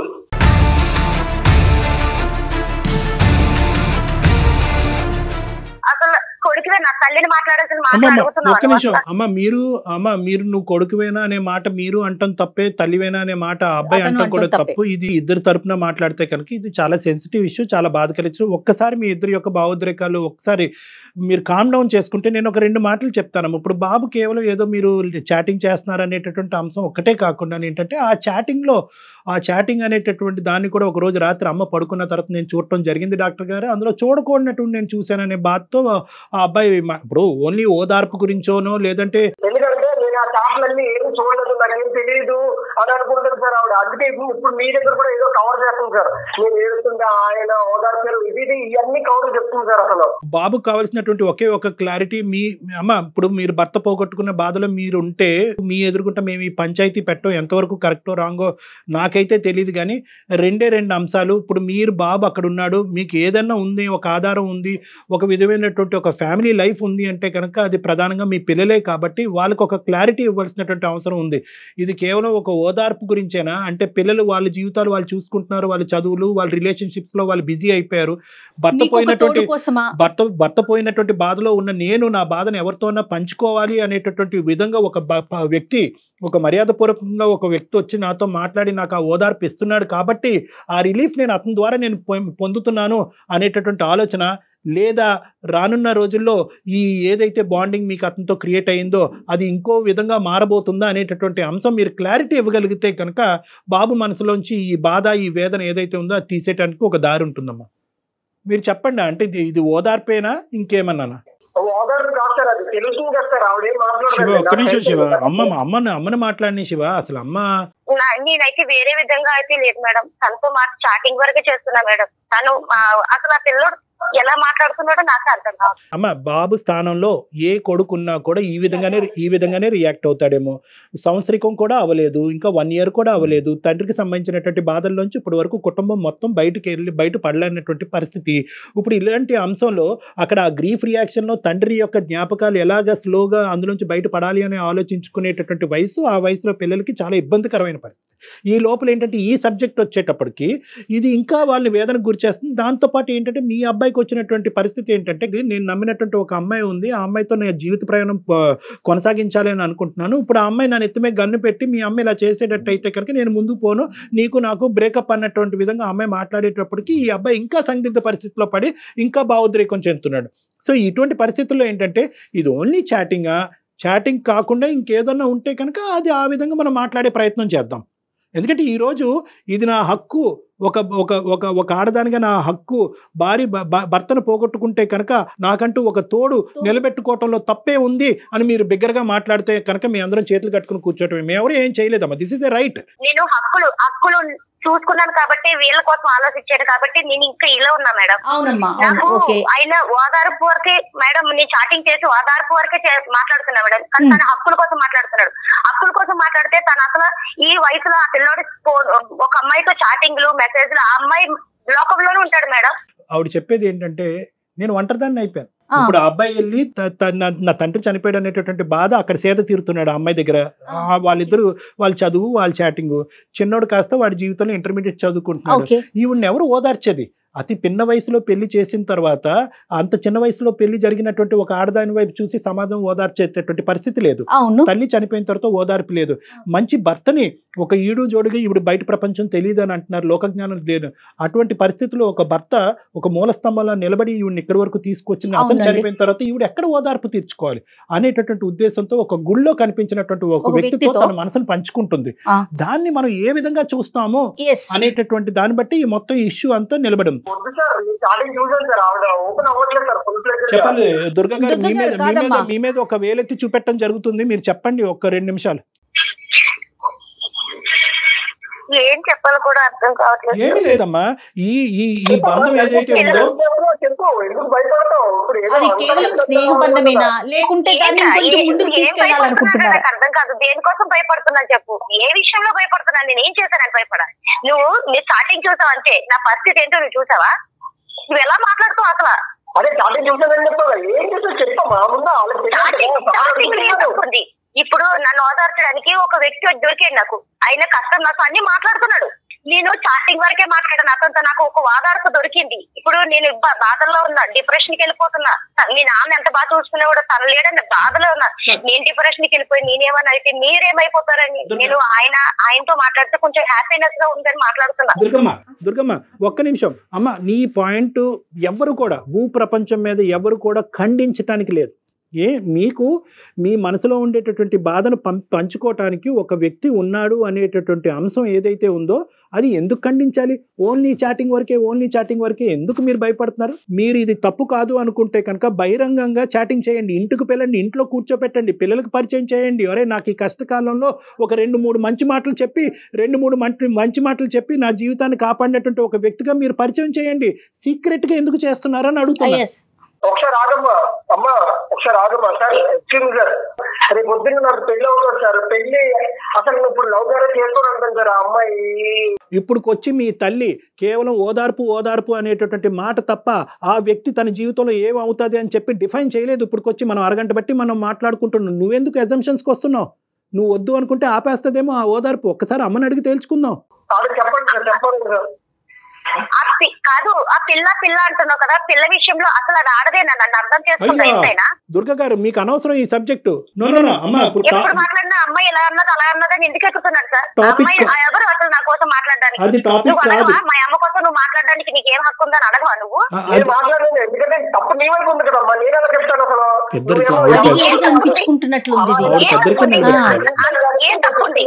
అసలు కొడుకువే నా తల్లిని మాట్లాడాల్సిన మాట అమ్మమ్మ అడుగుతున్నావు ఒక్క నిమిషం అన్నమాట. అమ్మ మీరు అమ్మ మీరు నువ్వు కొడుకువేనా అనే మాట మీరు అంటాం తప్పే తల్లివేనా అనే మాట ఆ అబ్బాయి అతను అంటాం కూడా అంటం తప్పే. తప్పు ఇది ఇద్దరు తరపున మాట్లాడితే కనుక ఇది చాలా సెన్సిటివ్ ఇష్యూ చాలా బాధ కలిగించు ఒక్కసారి మీ ఇద్దరి యొక్క భావోద్రేకాలు ఒకసారి మీరు కామ్ డౌన్ చేసుకుంటే నేను ఒక రెండు మాటలు చెప్తాను ఇప్పుడు బాబు కేవలం ఏదో మీరు చాటింగ్ చేస్తున్నారు అనేటటువంటి అంశం ఒక్కటే కాకుండా ఏంటంటే ఆ చాటింగ్ లో ఆ చాటింగ్ అనేటటువంటి దాన్ని కూడా ఒక రోజు రాత్రి అమ్మ పడుకున్న తర్వాత నేను చూడటం జరిగింది డాక్టర్ గారు అందులో చూడకూడనటువంటి నేను చూశాననే బాధతో ఆ అబ్బాయి మా- ఇప్పుడు ఓన్లీ ఓదార్పు గురించోనో లేదంటే ఎందుకంటే నేను ఆ చాట్లన్నీ ఏం చూడలేదు నాకేం తెలియదు అని అనుకుంటాను సార్ ఆవిడ అందుకే ఇప్పుడు ఇప్పుడు మీ దగ్గర కూడా ఏదో కవర్ చేస్తుంది సార్ నేను ఏడుస్తుంటే ఆయన ఓదార్చారు ఇది ఇది ఇవన్నీ కవర్ చెప్తుంది సార్ అసలు బాబుకు కావాల్సినటువంటి ఒకే ఒక క్లారిటీ మీ అమ్మ ఇప్పుడు మీరు భర్త పోగొట్టుకున్న బాధలో మీరు ఉంటే మీ ఎదుర్కొంటే మేము ఈ పంచాయతీ పెట్టడం ఎంతవరకు కరెక్టో రాంగో నాకైతే తెలియదు కానీ రెండే రెండు అంశాలు ఇప్పుడు మీరు బాబు అక్కడ ఉన్నాడు మీకు ఏదన్నా ఉంది ఒక ఆధారం ఉంది ఒక విధమైనటువంటి ఒక ఫ్యామిలీ లైఫ్ ఉంది అంటే కనుక అది ప్రధానంగా మీ పిల్లలే కాబట్టి వాళ్ళకి ఒక క్లారిటీ ఇవ్వాల్సినటువంటి అవసరం ఉంది ఇది కేవలం ఒక ఓదార్పు గురించేనా అంటే పిల్లలు వాళ్ళ జీవితాలు వాళ్ళు చూసుకుంటున్నారు వాళ్ళ చదువులు వాళ్ళ రిలేషన్షిప్స్ లో వాళ్ళు బిజీ అయిపోయారు భర్త నీకు ఒక పోయినటువంటి తోడు కోసమా భర్త భర్త పోయినటువంటి బాధలో ఉన్న నేను నా బాధను ఎవరితోనా పంచుకోవాలి అనేటటువంటి విధంగా ఒక బ- ప- వ్యక్తి ఒక మర్యాదపూర్వకంగా ఒక వ్యక్తి వచ్చి నాతో మాట్లాడి నాకు ఆ ఓదార్పు ఇస్తున్నాడు కాబట్టి ఆ రిలీఫ్ నేను అతని ద్వారా నేను పొ- పొందుతున్నాను అనేటటువంటి ఆలోచన లేదా రానున్న రోజుల్లో ఈ ఏదైతే బాండింగ్ మీకు అతనితో క్రియేట్ అయిందో అది ఇంకో విధంగా మారబోతుందా అనేటటువంటి అంశం మీరు క్లారిటీ ఇవ్వగలిగితే కనుక బాబు మనసులోంచి ఈ బాధ ఈ వేదన ఏదైతే ఉందో అది తీసేయడానికి ఒక దారి ఉంటుందమ్మా మీరు చెప్పండి అంటే ఇది ఇది ఓదార్పేనా ఇంకేమన్నానా ఓదార్పు కాదు సార్ అది తెలుస్తుంది కదా సార్ ఆవిడ ఏం శివ ఒక్క నిమిషం శివ మాట్లాడలేదు అమ్మ అమ్మని అమ్మని మాట్లాడిని శివ అసలు అమ్మ నా- నేనైతే వేరే విధంగా అయితే లేదు మేడం తనతో మాట చాటింగ్ వరకే చేస్తున్నా మేడం తను ఆ, అసలు ఆ పిల్లోడు ఎలా మాట్లాడుతున్నాడో నాకు అర్థం కాదు అమ్మ బాబు స్థానంలో ఏ కొడుకున్నా కూడా ఈ విధంగానే ఈ విధంగానే రియాక్ట్ అవుతాడేమో సంవత్సరికం కూడా అవ్వలేదు ఇంకా వన్ ఇయర్ కూడా అవ్వలేదు తండ్రికి సంబంధించినటువంటి బాధల్లోంచి ఇప్పటి వరకు కుటుంబం మొత్తం బయటకు వెళ్ళి బయట పడలేనటువంటి పరిస్థితి ఇప్పుడు ఇలాంటి అంశంలో అక్కడ ఆ గ్రీఫ్ రియాక్షన్లో తండ్రి యొక్క జ్ఞాపకాలు ఎలాగ స్లోగా అందులోంచి బయట పడాలి అని ఆలోచించుకునేటటువంటి వయసు ఆ వయసులో పిల్లలకి చాలా ఇబ్బందికరమైన పరిస్థితి ఈ లోపల ఏంటంటే ఈ సబ్జెక్ట్ వచ్చేటప్పటికి ఇది ఇంకా వాళ్ళని వేదనకు గురి చేస్తుంది దాంతోపాటు ఏంటంటే మీ అబ్బాయికి వచ్చినటువంటి పరిస్థితి ఏంటంటే ఇది నేను నమ్మినటువంటి ఒక అమ్మాయి ఉంది ఆ అమ్మాయితో నేను జీవిత ప్రయాణం ఆ, కొనసాగించాలి అని అనుకుంటున్నాను ఇప్పుడు ఆ అమ్మాయి నన్ను ఎత్తుమే గన్ను పెట్టి మీ అమ్మాయి ఇలా చేసేటట్టు అయితే కనుక నేను ముందుకు పోను నీకు నాకు బ్రేకప్ అన్నటువంటి విధంగా ఆ అమ్మాయి మాట్లాడేటప్పటికి ఈ అబ్బాయి ఇంకా సందిగ్ధ పరిస్థితిలో పడి ఇంకా భావోద్రేకం చెందుతున్నాడు సో ఇటువంటి పరిస్థితుల్లో ఏంటంటే ఇది ఓన్లీ చాటింగా చాటింగ్ కాకుండా ఇంకేదన్నా ఉంటే కనుక అది ఆ విధంగా మనం మాట్లాడే ప్రయత్నం చేద్దాం ఎందుకంటే ఈరోజు ఇది నా హక్కు ఒక ఒక ఒక ఒక ఆడదానిగా నా హక్కు భార్య భ- భ- భర్తను పోగొట్టుకుంటే కనుక నాకంటూ ఒక తోడు నిలబెట్టుకోవటంలో తప్పే ఉంది అని మీరు బిగ్గరగా మాట్లాడితే కనుక మీ అందరం చేతులు కట్టుకుని కూర్చోవటమే మేము ఎవరు ఏం చేయలేదమ్మా దిస్ ఇస్ ఎ రైట్ నేను హక్కులు హక్కులు చూసుకున్నాను కాబట్టి వీళ్ళ కోసం ఆలోచించాను కాబట్టి నేను ఇంకా ఇలా ఉన్నా మేడం అవునమ్మా అవును నాకు ఓకే ఆయన ఓదార్పు వరకే మేడం నేను చాటింగ్ చేసి ఓదార్పు వరకే చే- మాట్లాడుతున్నా మేడం కానీ Hmm. తన హక్కుల కోసం మాట్లాడుతున్నాడు హక్కుల కోసం మాట్లాడితే తన అసలు ఈ వయసులో ఆ పిల్లోడి ఫోన్ ఒక అమ్మాయితో చాటింగ్లు మెసేజ్లు ఆ అమ్మాయి లోకంలోనే ఉంటాడు మేడం ఆవిడ చెప్పేది ఏంటంటే నేను ఒంటరిదాన్ని అయిపోయాను ఆ. ఇప్పుడు ఆ అబ్బాయి వెళ్ళి త- త- నా- నా తండ్రి చనిపోయాడు అనేటటువంటి బాధ అక్కడ సేద తీరుతున్నాడు ఆ అమ్మాయి దగ్గర ఆ వాళ్ళిద్దరు వాళ్ళ చదువు వాళ్ళ చాటింగ్ చిన్నోడు కాస్త వాడి జీవితంలో ఇంటర్మీడియట్ చదువుకుంటున్నాడు ఓకే ఈవిడ్ని ఎవరు ఓదార్చేది అతి పిన్న వయసులో పెళ్లి చేసిన తర్వాత అంత చిన్న వయసులో పెళ్లి జరిగినటువంటి ఒక ఆడదాని వైపు చూసి సమాజం ఓదార్చేటటువంటి పరిస్థితి లేదు అవును తల్లి చనిపోయిన తర్వాత ఓదార్పు లేదు మంచి భర్తని ఒక ఈడు జోడుగా ఇప్పుడు బయట ప్రపంచం తెలియదు అని అంటున్నారు లోకజ్ఞానం లేదు అటువంటి పరిస్థితుల్లో ఒక భర్త ఒక మూల స్తంభంలో నిలబడి ఈవిడిని ఇక్కడి వరకు తీసుకొచ్చిన అతను అవునండి. చనిపోయిన తర్వాత ఈవిడ ఎక్కడ ఓదార్పు తీర్చుకోవాలి అనేటటువంటి ఉద్దేశంతో ఒక గుళ్ళో కనిపించినటువంటి ఒక ఒక వ్యక్తితో వ్యక్తితో. తన మనసును పంచుకుంటుంది ఆ. దాన్ని మనం ఏ విధంగా చూస్తామో ఎస్ అనేటటువంటి దాన్ని బట్టి ఈ మొత్తం ఇష్యూ అంతా నిలబడింది వద్దు సార్ నేను స్టార్టింగ్ చూసాను సార్ ఆవిడ ఓపెన్ అవ్వట్లేదు సార్ ఫుల్ ప్లేస్ చెప్పండి దుర్గా గారు దుర్గా మీ మీద గారు మీ మీద కాదమ్మా. మీ మీద ఒక వేలెత్తి చూపెట్టడం జరుగుతుంది మీరు చెప్పండి ఒక రెండు నిమిషాలు ఏం చెప్పాలో కూడా అర్థం కావట్లేదు ఏమీ లేదమ్మా ఈ ఈ ఈ బంధం ఏదైతే ఉందో చెప్పు ఎందుకు భయపడతావు ఇప్పుడు ఏదో అది అంతా కేవలం ఎంత స్నేహ బంధమేనా లేకుంటే దాన్ని ఏంటా? ఇంకొంచెం ఏ- ముందుకు ఏం తీసుకెళ్లాలనుకుంటున్నారా భయపడుతున్నానో నాకు అర్థం కాదు దేనికోసం భయపడుతున్నాను చెప్పు ఏ విషయంలో భయపడుతున్నాను నేను ఏం చేశానని భయపడా నువ్వు నీ స్టార్టింగ్ చూసావు అంతే నా పరిస్థితి ఏంటో నువ్వు చూసావా నువ్వు ఎలా మాట్లాడుతావు అసలు అదే స్టార్టింగ్ చూసానని చెప్తావు కదా ఏం చేసావు చెప్పమ్మా ముందు వాళ్ళకి స్టార్టింగ్ స్టార్టింగ్ ఏం తెలియదు తప్పుంది ఇప్పుడు నన్ను ఓదార్చడానికి ఒక వ్యక్తి వచ్చి దొరికాడు నాకు ఆయన కష్టం నాకు అన్ని మాట్లాడుతున్నాడు నేను చాటింగ్ వరకే మాట్లాడాను అతనితో నాకు ఒక ఓదార్పు దొరికింది ఇప్పుడు నేను బా- బాధల్లో ఉన్నా డిప్రెషన్ కి వెళ్ళిపోతున్నా మీ నాన్న ఎంత బాగా చూసుకునేవాడు తను లేడని బాధలో ఉన్నా నేను డిప్రెషన్ కి వెళ్ళిపోయి నేనేమన్నా అయితే మీరేమైపోతారని నేను ఆయన ఆయనతో మాట్లాడితే కొంచెం హ్యాపీనెస్ గా ఉందని మాట్లాడుతున్నా దుర్గమ్మ దుర్గమ్మ ఒక్క నిమిషం అమ్మ నీ పాయింట్ ఎవరు కూడా భూ ప్రపంచం మీద ఎవరు కూడా ఖండించటానికి లేదు ఏ మీకు మీ మనసులో ఉండేటటువంటి బాధను పం పంచుకోవటానికి ఒక వ్యక్తి ఉన్నాడు అనేటటువంటి అంశం ఏదైతే ఉందో అది ఎందుకు ఖండించాలి ఓన్లీ చాటింగ్ వరకే ఓన్లీ చాటింగ్ వరకే ఎందుకు మీరు భయపడుతున్నారు మీరు ఇది తప్పు కాదు అనుకుంటే కనుక బహిరంగంగా చాటింగ్ చేయండి ఇంటికి పిల్లండి ఇంట్లో కూర్చోపెట్టండి పిల్లలకు పరిచయం చేయండి ఒరే నాకు ఈ కష్టకాలంలో ఒక రెండు మూడు మంచి మాటలు చెప్పి రెండు మూడు మంచి మంచి మాటలు చెప్పి నా జీవితాన్ని కాపాడినటువంటి ఒక వ్యక్తిగా మీరు పరిచయం చేయండి సీక్రెట్ గా ఎందుకు చేస్తున్నారని అడుగుతున్నా ఎస్ ఒకసారి ఆగమ్మా అమ్మ ఒకసారి ఆగమ్మా సార్ ఎక్స్క్యూజ్ సార్ రేపు పొద్దున్న నాకు పెళ్లి అవుతుంది సార్ పెళ్లి అసలు నువ్వు ఇప్పుడు లవ్ మ్యారేజ్ చేసుకోని అంటాను సార్ ఆ అమ్మాయి ఇప్పుడుకొచ్చి మీ తల్లి కేవలం ఓదార్పు ఓదార్పు అనేటటువంటి మాట తప్ప ఆ వ్యక్తి తన జీవితంలో ఏం అవుతుంది అని చెప్పి డిఫైన్ చేయలేదు ఇప్పుడుకొచ్చి మనం అరగంట బట్టి మనం మాట్లాడుకుంటున్నాం నువ్వెందుకు ఎజంప్షన్స్కి వస్తున్నావు నువ్వు వద్దు అనుకుంటే ఆపేస్తుందేమో ఆ ఓదార్పు ఒక్కసారి అమ్మని అడిగి తేల్చుకుందాం ఆవిడ చెప్పండి సార్ చెప్పండి సార్ ఆ పి- కాదు ఆ పిల్ల పిల్ల అంటున్నావు కదా పిల్ల విషయంలో అసలు అది ఆడదేనా నన్ను అర్థం చేసుకుంటా అయ్యో. ఎంతైనా దుర్గ గారు మీకు అనవసరం ఈ సబ్జెక్టు నో నో నో అమ్మ ఇప్పుడు ఎప్పుడు టా- మాట్లాడినా అమ్మాయి ఇలా అన్నది అలా అన్నదని ఎందుకు ఎక్కుతున్నాడు సార్ ఆ Topic- అమ్మాయి ఆ ఎవరు అసలు నా కోసం మాట్లాడడానికి అది టాపిక్ నువ్వు కాదు అడగవా మా అమ్మ కోసం నువ్వు మాట్లాడడానికి నీకు ఏం హక్కు ఉందని అడగవా నువ్వు ఆ, నేను అది- మాట్లాడలేదు ఎందుకంటే తప్పు నీ వైపు ఉంది కదమ్మా నేను ఎలా చెప్తాను అసలు ఇద్దరికి నువ్వేమో ఓకే. అడిగి అడిగి అనిపించుకుంటున్నట్లుంది ఇది ఆవిడ పెద్దరికం ఏం నేను ఉంది? చెప్పాను. ఏం తప్పు ఉంది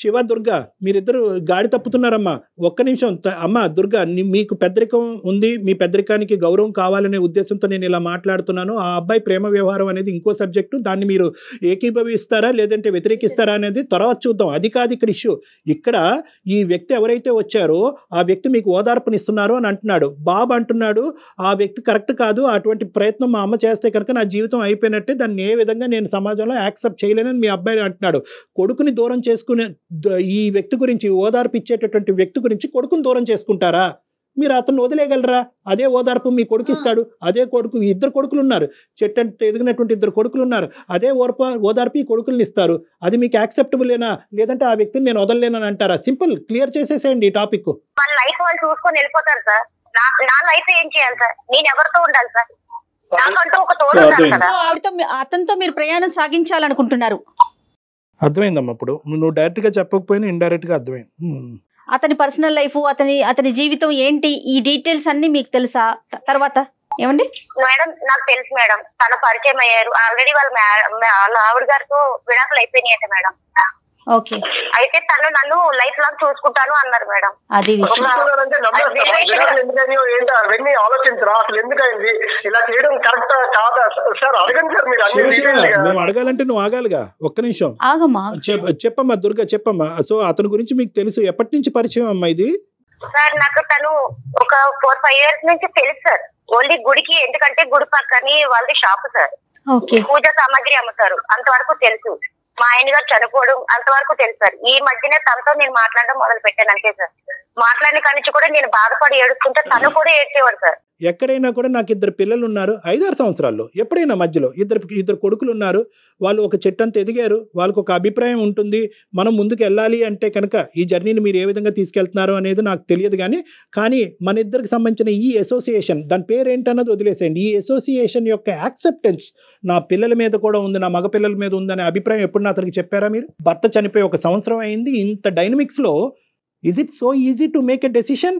శివ దుర్గా మీరిద్దరు గాడి తప్పుతున్నారమ్మా ఒక్క నిమిషం త- అమ్మా దుర్గా నీ- మీకు పెద్దరికం ఉంది మీ పెద్దరికానికి గౌరవం కావాలనే ఉద్దేశంతో నేను ఇలా మాట్లాడుతున్నాను ఆ అబ్బాయి ప్రేమ వ్యవహారం అనేది ఇంకో సబ్జెక్టు దాన్ని మీరు ఏకీభవిస్తారా లేదంటే వ్యతిరేకిస్తారా అనేది తర్వాత చూద్దాం అది కాదు ఇక్కడ ఇష్యూ ఇక్కడ ఈ వ్యక్తి ఎవరైతే వచ్చారో ఆ వ్యక్తి మీకు ఓదార్పునిస్తున్నారు అని అంటున్నాడు బాబు అంటున్నాడు ఆ వ్యక్తి కరెక్ట్ కాదు అటువంటి ప్రయత్నం మా అమ్మ చేస్తే కనుక నా జీవితం అయిపోయినట్టే దాన్ని ఏ విధంగా నేను సమాజంలో యాక్సెప్ట్ చేయలేనని మీ అబ్బాయి అంటున్నాడు కొడుకుని దూరం చేసుకునే ద- ఈ వ్యక్తి గురించి ఓదార్పు ఇచ్చేటటువంటి వ్యక్తి గురించి కొడుకుని దూరం చేసుకుంటారా మీరు అతను వదిలేయగలరా అదే ఓదార్పు మీ కొడుకు ఇస్తాడు అదే కొడుకు ఇద్దరు కొడుకులు ఉన్నారు చెట్టు అంటే ఎదిగినటువంటి ఇద్దరు కొడుకులు ఉన్నారు అదే ఓర్ప ఓదార్పు ఈ కొడుకుల్ని ఇస్తారు అది మీకు యాక్సెప్టబులేనా లేదంటే ఆ వ్యక్తిని నేను వదలలేనని అంటారా సింపుల్ క్లియర్ చేసేసేయండి ఈ టాపిక్ వాళ్ళ లైఫ్ వాళ్ళు చూసుకొని వెళ్ళిపోతారు సార్ నా నా లైఫ్ ఏం చేయాలి సార్ నేను ఎవరితో ఉండాలి సార్ నాకంటూ ఒక తోడు సో ఉండాలి అర్థమైంది. కదా సో ఆవిడతో మీ- అతనితో మీరు ప్రయాణం సాగించాలనుకుంటున్నారు అర్థమైందమ్మా ఇప్పుడు నువ్వు డైరెక్ట్ గా చెప్పకపోయినా ఇండైరెక్ట్ గా అర్థమైంది హ్మ్. అతని పర్సనల్ లైఫ్ అతని అతని జీవితం ఏంటి ఈ డీటెయిల్స్ అన్ని మీకు తెలుసా త- తర్వాత ఏమండి మేడం నాకు తెలుసు మేడం తన పరిచయం అయ్యారు ఆల్రెడీ వాళ్ళ మ్యా- మ్యా- వాళ్ళ ఆవిడ గారితో విడాకులు అయిపోయినాయట మేడం ఓకే అయితే తను నన్ను లైఫ్ లాంగ్ చూసుకుంటాను అన్నారు మేడం అది విషయం అంటే నమ్మేస్తారా విడాకులు ఎందుకని ఏంటి అవన్నీ ఆలోచించరా అసలు ఎందుకైంది ఇలా చేయడం కరెక్ట్ కాదా సార్ అడగండి సార్ మీరు శివ అన్ని శివ detail గా. మేము అడగాలంటే నువ్వు ఆగాలిగా ఒక్క నిమిషం ఆగమ్మా చెప్- చెప్పమ్మా దుర్గా చెప్పమ్మా సో అతని గురించి మీకు తెలుసు ఎప్పటి నుంచి పరిచయం అమ్మా ఇది సార్ నాకు తను ఒక ఫోర్ ఫైవ్ ఇయర్స్ నుంచి తెలుసు సార్ ఓన్లీ గుడికి ఎందుకంటే గుడి పక్కని వాళ్ళది షాప్ సార్ ఓకే పూజ సామాగ్రి అమ్ముతారు అంతవరకు తెలుసు మా ఆయన గారు చనిపోవడం అంతవరకు తెలుసు సార్ ఈ మధ్యనే తనతో నేను మాట్లాడడం మొదలు పెట్టాను అంతే సార్ మాట్లాడిన కాడి నుంచి కూడా నేను బాధపడి ఏడుస్తుంటే తను కూడా ఏడ్చేవాడు సార్ ఎక్కడైనా కూడా నాకు ఇద్దరు పిల్లలు ఉన్నారు ఐదారు సంవత్సరాల్లో ఎప్పుడైనా మధ్యలో ఇద్దరు ఇద్దరు కొడుకులు ఉన్నారు వాళ్ళు ఒక చెట్టు అంత ఎదిగారు వాళ్ళకు ఒక అభిప్రాయం ఉంటుంది మనం ముందుకు వెళ్ళాలి అంటే కనుక ఈ జర్నీని మీరు ఏ విధంగా తీసుకెళ్తున్నారు అనేది నాకు తెలియదు కానీ కానీ మన ఇద్దరికి సంబంధించిన ఈ అసోసియేషన్ దాని పేరు ఏంటన్నది వదిలేసేయండి ఈ అసోసియేషన్ యొక్క యాక్సెప్టెన్స్ నా పిల్లల మీద కూడా ఉంది నా మగ పిల్లల మీద ఉందనే అభిప్రాయం ఎప్పుడు నా అతనికి చెప్పారా మీరు భర్త చనిపోయి ఒక సంవత్సరం అయింది ఇంత డైనమిక్స్లో is it so easy to make a decision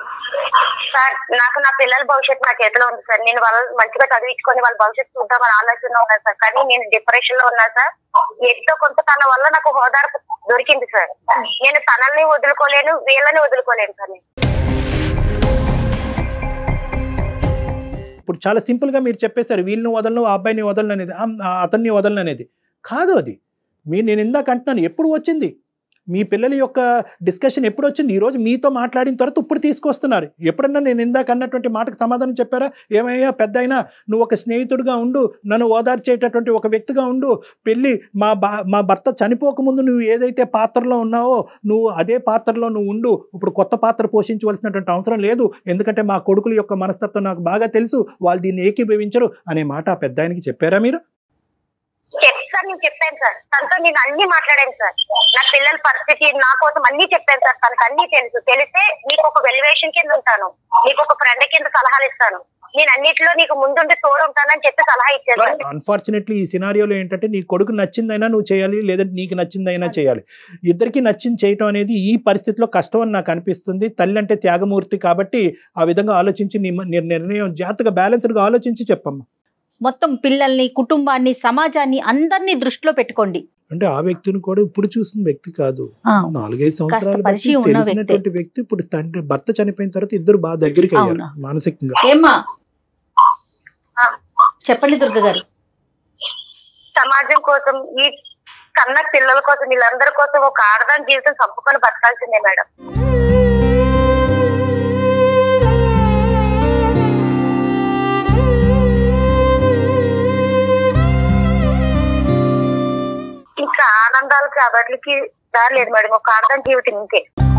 sir నాకు నా పిల్లల భవిష్యత్తు నా చేతిలో ఉంది సార్ నేను వాళ్ళు మంచిగా చదివించుకొని వాళ్ళ భవిష్యత్తు చూద్దామని ఆలోచన ఉన్నాను సార్ కానీ నేను డిప్రెషన్ లో ఉన్నా సార్ ఎంతో కొంత తన వల్ల నాకు హోదార్పు దొరికింది సార్ నేను తనల్ని వదులుకోలేను వీళ్ళని వదులుకోలేను సార్ నేను ఇప్పుడు చాలా సింపుల్గా మీరు చెప్పేశారు వీళ్ళని వదలను ఆ అబ్బాయిని వదలను అనేది ఆ- ఆ అతన్ని వదలను అనేది కాదు అది మీరు నేను ఇందాక అంటున్నాను ఎప్పుడు వచ్చింది మీ పిల్లల యొక్క డిస్కషన్ ఎప్పుడు వచ్చింది ఈరోజు మీతో మాట్లాడిన తర్వాత ఇప్పుడు తీసుకొస్తున్నారు ఎప్పుడన్నా నేను ఇందాక అన్నటువంటి మాటకు సమాధానం చెప్పారా ఏమయ్యా పెద్ద అయినా నువ్వు ఒక స్నేహితుడిగా ఉండు నన్ను ఓదార్చేటటువంటి ఒక వ్యక్తిగా ఉండు పెళ్ళి మా బా మా భర్త చనిపోకముందు నువ్వు ఏదైతే పాత్రలో ఉన్నావో నువ్వు అదే పాత్రలో నువ్వు ఉండు ఇప్పుడు కొత్త పాత్ర పోషించవలసినటువంటి అవసరం లేదు ఎందుకంటే మా కొడుకుల యొక్క మనస్తత్వం నాకు బాగా తెలుసు వాళ్ళు దీన్ని ఏకీభవించరు అనే మాట ఆ పెద్ద ఆయనకి చెప్పారా మీరు చెప్తాను నేను చెప్పాను సార్ తనతో నేను అన్ని మాట్లాడాను సార్ నా పిల్లల పరిస్థితి నా కోసం అన్ని చెప్పాను సార్ తనకు అన్ని తెలుసు తెలిసే నీకు ఒక వెల్యువేషన్ కింద ఉంటాను నీకు ఒక ఫ్రెండ్ కింద సలహాలు ఇస్తాను నేను అన్నిటిలో నీకు ముందుండి తోడు ఉంటానని చెప్పి సలహా ఇచ్చాను సార్ అన్ఫార్చునేట్లీ ఈ సినారియోలో ఏంటంటే నీ కొడుకు నచ్చిందైనా నువ్వు చేయాలి లేదంటే నీకు నచ్చిందైనా చేయాలి ఇద్దరికి నచ్చింది చేయటం అనేది ఈ పరిస్థితిలో కష్టం అని నాకు అనిపిస్తుంది తల్లి అంటే త్యాగమూర్తి కాబట్టి ఆ విధంగా ఆలోచించి నీ మ- నీ నిర్ణయం జాగ్రత్తగా బ్యాలెన్స్డ్గా ఆలోచించి చెప్పమ్మా మొత్తం పిల్లల్ని కుటుంబాన్ని సమాజాన్ని అందరినీ దృష్టిలో పెట్టుకోండి అంటే ఆ వ్యక్తిని కూడా ఇప్పుడు చూసిన వ్యక్తి కాదు ఆ, నాలుగైదు సంవత్సరాల బట్టి పరిచయం ఉన్న తెలిసినటువంటి వ్యక్తి ఇప్పుడు తండ్రి భర్త చనిపోయిన తర్వాత ఇద్దరు బాగా దగ్గరికి అయ్యారు అవునా. మానసికంగా ఏమ్మా ఆ. చెప్పండి దుర్గ గారు సమాజం కోసం ఈ కన్న పిల్లల కోసం వీళ్ళందరి కోసం ఒక ఆడదాని జీవితం చంపుకొని బతకాల్సిందే మేడం ఇంకా ఆనందాలకి అబట్లకి దారి లేదు మేడం ఒక ఆడదాని జీవితం ఇంతే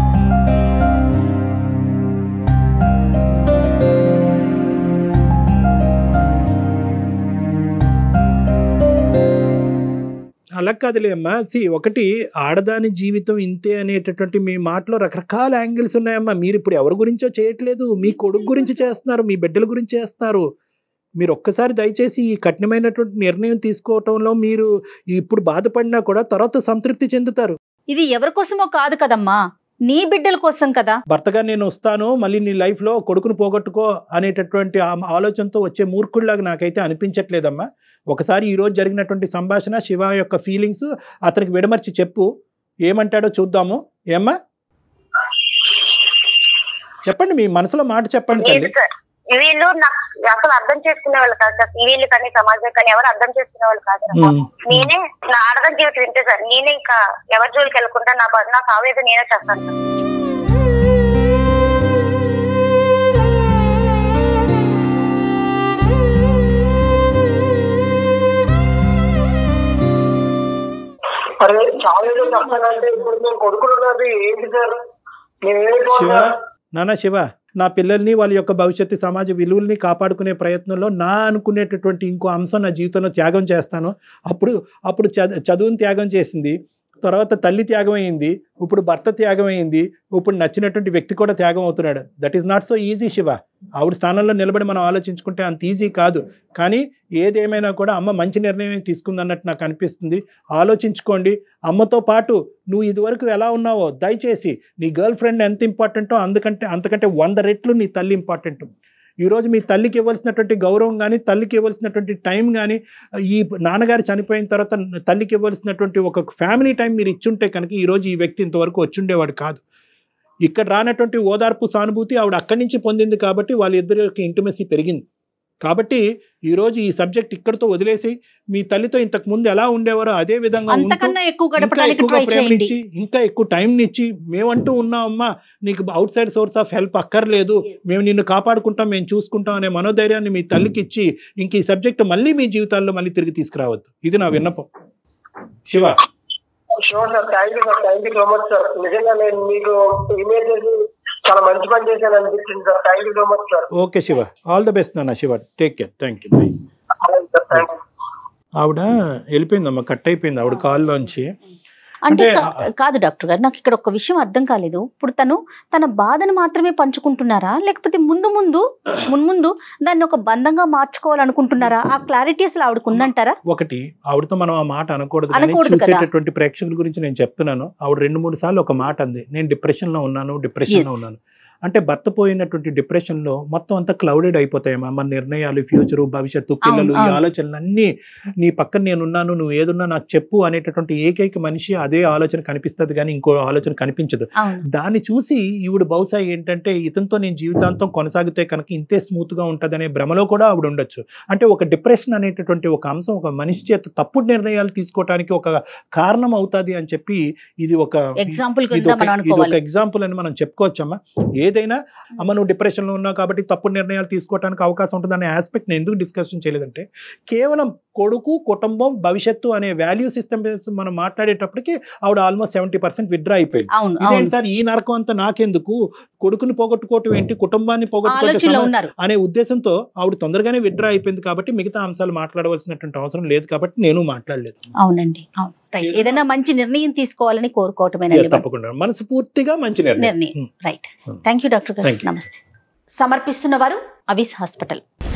అలా కాదులే అమ్మా సి ఒకటి ఆడదాని జీవితం ఇంతే అనేటటువంటి మీ మాటలో రకరకాల యాంగిల్స్ ఉన్నాయమ్మా మీరు ఇప్పుడు ఎవరి గురించో చేయట్లేదు మీ కొడుకు గురించి చేస్తున్నారు మీ బిడ్డల గురించి చేస్తున్నారు మీరు ఒక్కసారి దయచేసి ఈ కఠినమైనటువంటి నిర్ణయం తీసుకోవటంలో మీరు ఇప్పుడు బాధపడినా కూడా తర్వాత సంతృప్తి చెందుతారు ఇది ఎవరి కోసమో కాదు కదమ్మా నీ బిడ్డల కోసం కదా భర్తగా నేను వస్తాను మళ్ళీ నీ లైఫ్లో కొడుకును పోగొట్టుకో అనేటటువంటి ఆ ఆలోచనతో వచ్చే మూర్ఖుడిలాగా నాకైతే అనిపించట్లేదమ్మా ఒకసారి ఈరోజు జరిగినటువంటి సంభాషణ శివ యొక్క ఫీలింగ్స్ అతనికి విడమర్చి చెప్పు ఏమంటాడో చూద్దాము ఏమ్మా చెప్పండి మీ మనసులో మాట చెప్పండి తల్లి లేదు సార్ వీళ్ళు నాకు అసలు అర్థం చేసుకునే వాళ్ళు కాదు సార్ వీళ్ళు కానీ సమాజం కానీ ఎవరు అర్థం చేసుకునే వాళ్ళు కాదు సార్. ఉమ్. నేనే నా ఆడదాని జీవితం వింటే సార్ నేనే ఇంకా ఎవరి జోలికి వెళ్ళకుండా నా బ- నా సావేదో నేనే చేస్తాను సార్ అరే చాలా ఏదో చెప్పాలంటే ఇప్పుడు నేను కొడుకున్నది ఏంటి సార్ నేను శివ ఏమైపోతున్నా నాన్న శివ నా పిల్లల్ని వాళ్ళ యొక్క భవిష్యత్తు సమాజ విలువల్ని కాపాడుకునే ప్రయత్నంలో నా అనుకునేటటువంటి ఇంకో అంశం నా జీవితంలో త్యాగం చేస్తాను అప్పుడు అప్పుడు చద- చదువుని త్యాగం చేసింది తర్వాత తల్లి త్యాగం అయింది ఇప్పుడు భర్త త్యాగం అయింది ఇప్పుడు నచ్చినటువంటి వ్యక్తి కూడా త్యాగం అవుతున్నాడు that is not so easy Shiva ఆవిడ స్థానంలో నిలబడి మనం ఆలోచించుకుంటే అంత ఈజీ కాదు కానీ ఏదేమైనా కూడా అమ్మ మంచి నిర్ణయం తీసుకుందన్నట్టు నాకు అనిపిస్తుంది ఆలోచించుకోండి అమ్మతో పాటు నువ్వు ఇదివరకు ఎలా ఉన్నావో దయచేసి నీ గర్ల్ ఫ్రెండ్ ఎంత ఇంపార్టెంటో అందుకంటే అంతకంటే వంద రెట్లు నీ తల్లి ఇంపార్టెంట్ ఈరోజు మీ తల్లికి ఇవ్వాల్సినటువంటి గౌరవం కానీ తల్లికి ఇవ్వాల్సినటువంటి టైం కానీ ఈ నాన్నగారు చనిపోయిన తర్వాత తల్లికి ఇవ్వాల్సినటువంటి ఒక ఫ్యామిలీ టైం మీరు ఇచ్చుంటే కనుక ఈరోజు ఈ వ్యక్తి ఇంతవరకు వచ్చుండేవాడు కాదు ఇక్కడ రానటువంటి ఓదార్పు సానుభూతి ఆవిడ అక్కడి నుంచి పొందింది కాబట్టి వాళ్ళిద్దరి యొక్క ఇంటిమెసీ పెరిగింది కాబట్టి ఈరోజు ఈ సబ్జెక్ట్ ఇక్కడితో వదిలేసి మీ తల్లితో ఇంతకు ముందు ఎలా ఉండేవారో అదే విధంగా ఉంటూ అంతకన్నా ఎక్కువ ఇంకా గడపడానికి ఎక్కువగా ట్రై చేయండి ప్రేమనిచ్చి ఇంకా ఎక్కువ టైం ఇచ్చి మేమంటూ ఉన్నామమ్మా నీకు outside source of help అక్కర్లేదు మేము నిన్ను కాపాడుకుంటాం మేము చూసుకుంటాం అనే మనోధైర్యాన్ని మీ తల్లికి ఇచ్చి ఇంక ఈ సబ్జెక్ట్ మళ్ళీ మీ జీవితాల్లో మళ్ళీ తిరిగి తీసుకురావద్దు ఇది నా విన్నపం Shiva sure sir thank you sir thank you so much sir నిజంగా నేను మీకు ఇమేజ్ చేసి చాలా మంచి పని చేశాను అనిపించింది sir thank you so much sir okay Shiva all the best నాన్న Shiva take care thank you bye అలాగే సార్ థ్యాంక్ యూ ఆవిడ వెళ్ళిపోయిందమ్మా కట్ అయిపోయింది ఆవిడ కాల్లోంచి అంటే అంటే, కా- కాదు డాక్టర్ గారు నాకు ఇక్కడ ఒక విషయం అర్థం కాలేదు ఇప్పుడు తను తన బాధను మాత్రమే పంచుకుంటున్నారా లేకపోతే ముందు ముందు మున్ముందు దాన్ని ఒక బంధంగా మార్చుకోవాలనుకుంటున్నారా ఆ క్లారిటీ అసలు ఆవిడకు ఉందంటారా ఒకటి ఆవిడతో మనం ఆ మాట అనకూడదు కానీ అనకూడదు కదా. చూసేటటువంటి ప్రేక్షకుల గురించి నేను చెప్తున్నాను ఆవిడ రెండు మూడు సార్లు ఒక మాట అంది నేను డిప్రెషన్ లో ఉన్నాను డిప్రెషన్ లో Yes. ఉన్నాను అంటే భర్త పోయినటువంటి డిప్రెషన్ లో మొత్తం అంతా క్లౌడెడ్ అయిపోతాయమ్మా మన నిర్ణయాలు ఫ్యూచర్ భవిష్యత్తు పిల్లలు ఈ అవును. ఆలోచనలు అన్నీ నీ పక్కన నేనున్నాను నువ్వు ఏదున్నా నాకు చెప్పు అనేటటువంటి ఏకైక మనిషి అదే ఆలోచన కనిపిస్తుంది కానీ ఇంకో ఆలోచన కనిపించదు అవును దాన్ని చూసి ఈవిడ బహుశా ఏంటంటే ఇతనితో నేను జీవితాంతం కొనసాగితే కనుక ఇంతే స్మూత్ గా ఉంటదనే భ్రమలో కూడా ఆవిడ ఉండొచ్చు అంటే ఒక డిప్రెషన్ అనేటటువంటి ఒక అంశం ఒక మనిషి చేత తప్పుడు నిర్ణయాలు తీసుకోవడానికి ఒక కారణం అవుతాది అని చెప్పి ఇది ఒక ఎగ్జాంపుల్ ఇది కింద ఒక- మనం ఇది ఒక అనుకోవాలి ఎగ్జాంపుల్ అని మనం చెప్పుకోవచ్చమ్మా ఏదైనా అమ్మ నువ్వు డిప్రెషన్ లో ఉన్నావు కాబట్టి తప్పుడు నిర్ణయాలు తీసుకోవడానికి అవకాశం ఉంటుంది అనే ఆస్పెక్ట్ నేను ఎందుకు డిస్కషన్ చేయలేదంటే కేవలం కొడుకు కుటుంబం భవిష్యత్తు అనే వాల్యూ సిస్టమ్ మనం మాట్లాడేటప్పటికి ఆవిడ ఆల్మోస్ట్ సెవెంటీ పర్సెంట్ విత్డ్రా అయిపోయింది అవును అవును ఇదేంటి సార్ ఈ నరకం అంతా నాకెందుకు కొడుకుని పోగొట్టుకోవటం ఏంటి కుటుంబాన్ని పోగొట్టుకోవటం ఆలోచనలో సమ- ఉన్నారు అనే ఉద్దేశంతో ఆవిడ తొందరగానే విత్డ్రా అయిపోయింది కాబట్టి మిగతా అంశాలు మాట్లాడవలసినటువంటి అవసరం లేదు కాబట్టి నేను మాట్లాడలేదు అవునండి అవును రైట్ ఏదో- ఏదైనా మంచి నిర్ణయం తీసుకోవాలని కోరుకోవటమేనండి మనం. తప్పకుండా మనసు పూర్తిగా మంచి నిర్ణయం నిర్ణయం ఉం. రైట్ ఉం. థ్యాంక్ యూ డాక్టర్ గారు Thank you. నమస్తే సమర్పిస్తున్న వారు అవిస్ హాస్పిటల్